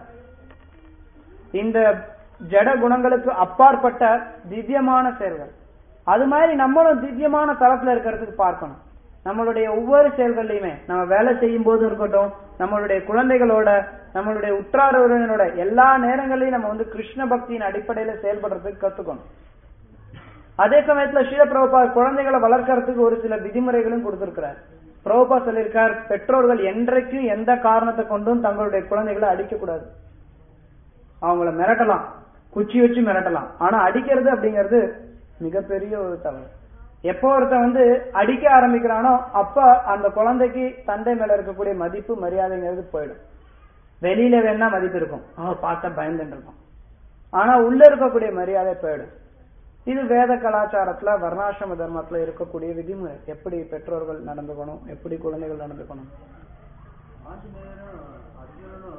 இந்த ஜட குணங்களுக்கு அப்பாற்பட்ட திவ்யமான செயல்கள் அது மாதிரி நம்மளும் திவ்யமான தளத்துல இருக்கிறதுக்கு பார்க்கணும் நம்மளுடைய ஒவ்வொரு செயல்கள்லையுமே நம்ம வேலை செய்யும் போது இருக்கட்டும் நம்மளுடைய குழந்தைகளோட நம்மளுடைய உற்றார் உறவினரோட எல்லா நேரங்களையும் நம்ம வந்து கிருஷ்ண பக்தியின் அடிப்படையில செயல்படுறதுக்கு கத்துக்கணும் அதே சமயத்துல ஸ்ரீல பிரபுபா குழந்தைகளை வளர்க்கறதுக்கு ஒரு சில விதிமுறைகளும் கொடுத்திருக்கிறார் பிரபுபா சொல்லியிருக்கார் பெற்றோர்கள் என்றைக்கும் எந்த காரணத்தை கொண்டும் தங்களுடைய குழந்தைகளை அடிக்க கூடாது அவங்கள மிரட்டலாம் குச்சி வச்சு மிரட்டலாம் ஆனா அடிக்கிறது அப்படிங்கிறது மிகப்பெரிய ஒரு தவறு எப்போ ஒருத்தன் வந்து அடிக்க ஆரம்பிக்கிறானோ அப்ப அந்த குழந்தைக்கு தந்தை மேல இருக்கக்கூடிய மதிப்பு மரியாதைங்கிறது போயிடும் வெளியில வேணா மதிப்பு இருக்கும் அவன் பார்த்தா பயந்துட்டு இருக்கும் ஆனா உள்ள இருக்கக்கூடிய மரியாதை போயிடும் இது வேத கலாச்சாரத்துல வர்ணாசிரம தர்மத்துல இருக்கக்கூடிய விதிமுறை எப்படி பெற்றோர்கள் நடந்துக்கணும் எப்படி குழந்தைகள் நடந்துக்கணும் ஆஞ்சநேயரும் அர்ஜுனனும்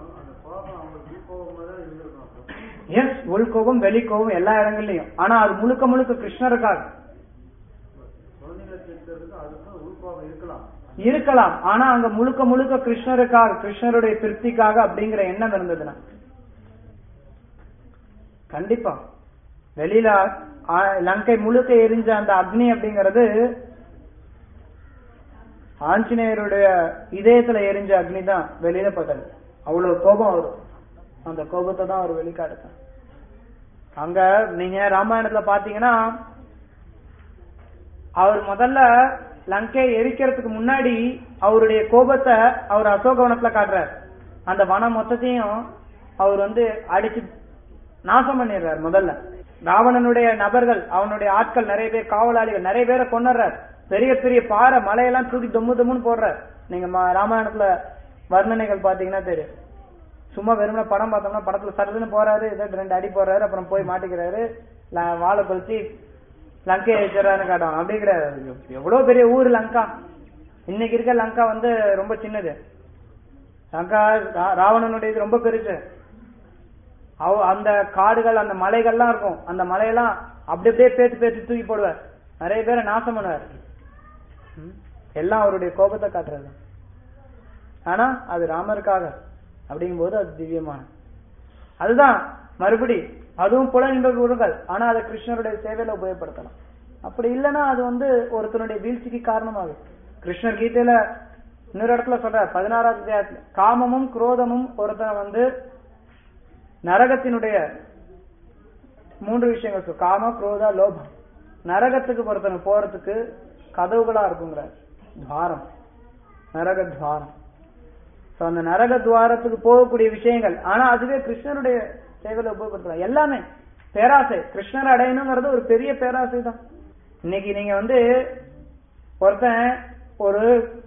கோபம் அவங்களுக்கு உள்கோபமா தான் இருந்திருக்கும் அப்போ எஸ் உள்கோபம் வெளிக்கோபம் எல்லா இடங்கள்லயும் ஆனா அது முழுக்க முழுக்க கிருஷ்ணருக்காக குழந்தைங்களை கேட்கறதுக்கு அதுக்கும் உள்கோபம் இருக்கலாம் இருக்கலாம் ஆனா அங்க முழுக்க முழுக்க கிருஷ்ணருக்காக கிருஷ்ணருடைய திருப்திக்காக அப்படிங்கிற எண்ணம் இருந்ததுன்னா கண்டிப்பா வெளியில ஆ, லங்கை முழுக்க எரிஞ்ச அந்த அக்னி அப்படிங்கிறது ஆஞ்சநேயருடைய இதயத்துல எரிஞ்ச அக்னி தான் வெளியில பட்டது அவ்வளவு கோபம் வரும் அந்த கோபத்தை தான் அவர் வெளிக்காட்டுதான் அங்க நீங்க ராமாயணத்துல பாத்தீங்கன்னா அவர் முதல்ல லங்கையை எரிக்கிறதுக்கு முன்னாடி அவருடைய கோபத்தை அவர் அசோகவனத்துல காட்டுறார் அந்த வனம் மொத்தத்தையும் அவர் வந்து அடிச்சு நாசம் பண்ணிடுறார் முதல்ல ராவணனுடைய நபர்கள் அவனுடைய ஆட்கள் நிறைய பேர் காவலாளிகள் நிறைய பேரை கொண்டுறார் பெரிய பெரிய பாறை மலையெல்லாம் தூக்கி தொம்மு தொம்முன்னு போடுறார் நீங்க ம- ராமாயணத்துல வர்ணனைகள் பாத்தீங்கன்னா தெரியும் சும்மா வெறுமனே படம் பார்த்தோம்னா படத்துல சருதுன்னு போறாரு ஏதோ ரெண்டு அடி போடுறாரு அப்புறம் போய் மாட்டிக்கிறாரு ல- வாழை கொளுத்தி லங்கையை வச்சிடறாருன்னு காட்டுவாங்க அப்படி கிடையாது அது எவ்வளவு பெரிய ஊர் லங்கா இன்னைக்கு இருக்க லங்கா வந்து ரொம்ப சின்னது லங்கா ரா- ராவணனுடைய இது ரொம்ப பெருசு அவ அந்த காடுகள் அந்த மலைகள்லாம் இருக்கும் அந்த மலையெல்லாம் அப்படி அப்படியே பேத்து பேத்து தூக்கி போடுவார் நிறைய பேரை நாசம் பண்ணுவார் ம். எல்லாம் அவருடைய கோபத்தை காட்டுறது ஆனா அது ராமருக்காக அப்படிங்கும்போது அது திவ்யமான அதுதான் மறுபடி அதுவும் புல இன்ப குருகள் ஆனா அதை கிருஷ்ணருடைய சேவையில உபயோகப்படுத்தலாம் அப்படி இல்லைன்னா அது வந்து ஒருத்தனுடைய வீழ்ச்சிக்கு காரணமாகும் கிருஷ்ணர் கீதையில இன்னொரு இடத்துல சொல்றார் பதினாறாவது அத்தியாயத்துல காமமும் குரோதமும் ஒருத்தன் வந்து நரகத்தினுடைய மூன்று விஷயங்கள் சொல்லு. காம குரோதா லோபம் நரகத்துக்கு ஒருத்தன் போறதுக்கு கதவுகளா இருக்குங்கிறார் துவாரம் நரக துவாரம் சோ அந்த நரக துவாரத்துக்கு போகக்கூடிய விஷயங்கள் ஆனா அதுவே கிருஷ்ணருடைய சேவையில உபயோகப்படுத்தலாம் எல்லாமே பேராசை கிருஷ்ணர் அடையணுங்கிறது ஒரு பெரிய பேராசை தான் இன்னைக்கு நீங்க வந்து ஒருத்தன் ஒரு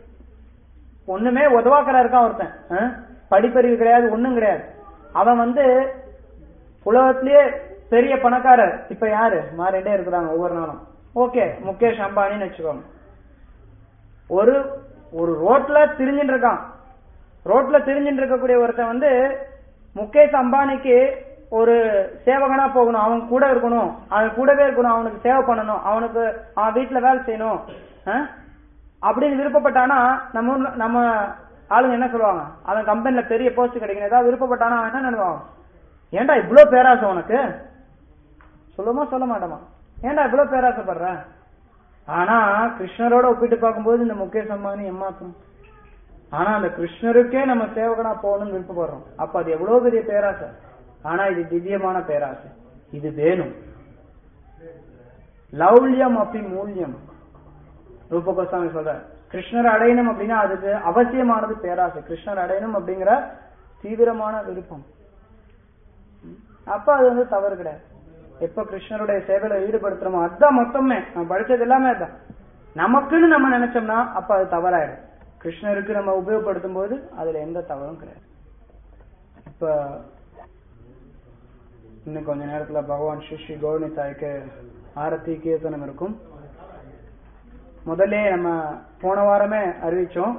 ஒண்ணுமே உதவாக்கரா இருக்கான் ஒருத்தன் ஆ? படிப்பறிவு கிடையாது ஒண்ணும் கிடையாது அவன் வந்து உலகத்திலேயே பெரிய பணக்காரர் இப்ப யாரு மாறிட்டே இருக்கிறாங்க ஒவ்வொரு நாளும் ஓகே முகேஷ் அம்பானின்னு வச்சுக்கோங்க ஒரு ஒரு ரோட்ல திரிஞ்சுட்டு இருக்கான் ரோட்ல திரிஞ்சுட்டு இருக்கக்கூடிய ஒருத்தன் வந்து முகேஷ் அம்பானிக்கு ஒரு சேவகனா போகணும் அவன் கூட இருக்கணும் அவன் கூடவே இருக்கணும் அவனுக்கு சேவை பண்ணணும் அவனுக்கு அவன் வீட்டுல வேலை செய்யணும் ஆ? அப்படின்னு விருப்பப்பட்டானா நம்ம ஊர்ல நம்ம ஆளுங்க என்ன சொல்லுவாங்க அவன் கம்பெனில பெரிய போஸ்ட் கிடைக்கணும் ஏதாவது விருப்பப்பட்டானா அவன் என்ன நினைவான் ஏன்டா இவ்ளோ பேராசை உனக்கு சொல்லுமா சொல்ல மாட்டோமா ஏன்டா இவ்ளோ பேராசைப்படுற ஆனா கிருஷ்ணரோட ஒப்பிட்டு பார்க்கும்போது இந்த முகேஷ் அம்பானி ஏமாத்தும் ஆனா அந்த கிருஷ்ணருக்கே நம்ம சேவகனா போகணும்னு விருப்பப்படுறோம் அப்ப அது எவ்வளவு பெரிய பேராசை ஆனா இது திவ்யமான பேராசை இது வேணும் லௌல்யம் அப்படி மூல்யம் ரூப கோஸ்வாமி சொல்ற கிருஷ்ணர் அடையணும் அப்படின்னா அதுக்கு அவசியமானது பேராசை கிருஷ்ணர் அடையணும் அப்படிங்கிற தீவிரமான விருப்பம் ம். அப்ப அது வந்து தவறு கிடையாது எப்ப கிருஷ்ணருடைய சேவையில ஈடுபடுத்துறோமோ அதுதான் மொத்தமே நம்ம படிச்சது எல்லாமே அதுதான் நமக்குன்னு நம்ம நினைச்சோம்னா அப்ப அது தவறாயிடும் கிருஷ்ணருக்கு நம்ம உபயோகப்படுத்தும் போது அதுல எந்த தவறும் கிடையாது இப்ப இன்னும் கொஞ்ச நேரத்துல பகவான் ஸ்ரீ ஸ்ரீ கௌரணி தாய்க்கு ஆரத்தி கீர்த்தனம் இருக்கும் முதல்ல நம்ம போன வாரமே அறிவிச்சோம்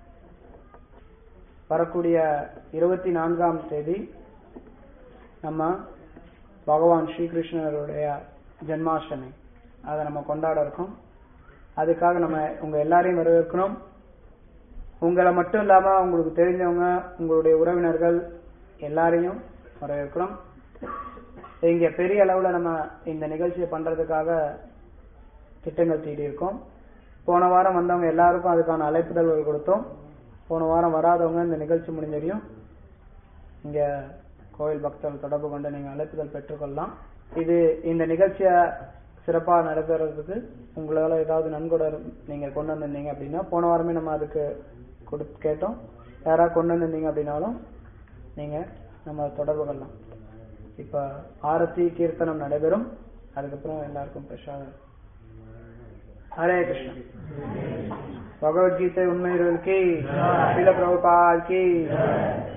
வரக்கூடிய இருபத்தி நான்காம் தேதி நம்ம பகவான் ஸ்ரீகிருஷ்ணருடைய ஜென்மாஷ்டமி அதை நம்ம கொண்டாட இருக்கோம் அதுக்காக நம்ம உங்க எல்லாரையும் வரவேற்கிறோம் உங்களை மட்டும் இல்லாம உங்களுக்கு தெரிஞ்சவங்க உங்களுடைய உறவினர்கள் எல்லாரையும் வரவேற்கிறோம் இங்க பெரிய அளவுல நம்ம இந்த நிகழ்ச்சியை பண்றதுக்காக திட்டங்கள் தீட்டியிருக்கோம் போன வாரம் வந்தவங்க எல்லாருக்கும் அதுக்கான அழைப்புதல்கள் கொடுத்தோம் போன வாரம் வராதவங்க இந்த நிகழ்ச்சி முடிஞ்சதையும் இங்க கோயில் பக்தர்கள் தொடர்பு கொண்டு நீங்க அழைப்புதல் பெற்றுக்கொள்ளலாம் இது இந்த நிகழ்ச்சியை சிறப்பா நடைபெறதுக்கு உங்களால ஏதாவது நன்கொடை நீங்க கொண்டு வந்திருந்தீங்க அப்படின்னா போன வாரமே நம்ம அதுக்கு கொடு கேட்டோம் யாராவது கொண்டு வந்திருந்தீங்க அப்படின்னாலும் நீங்க நம்ம தொடர்பு கொள்ளலாம் இப்ப ஆரத்தி கீர்த்தனம் நடைபெறும் அதுக்கப்புறம் எல்லாருக்கும் பிரசாதம் ஹரே கிருஷ்ணா பகவத்கீதை உண்மைகள் கி சில பிரபுபால் கி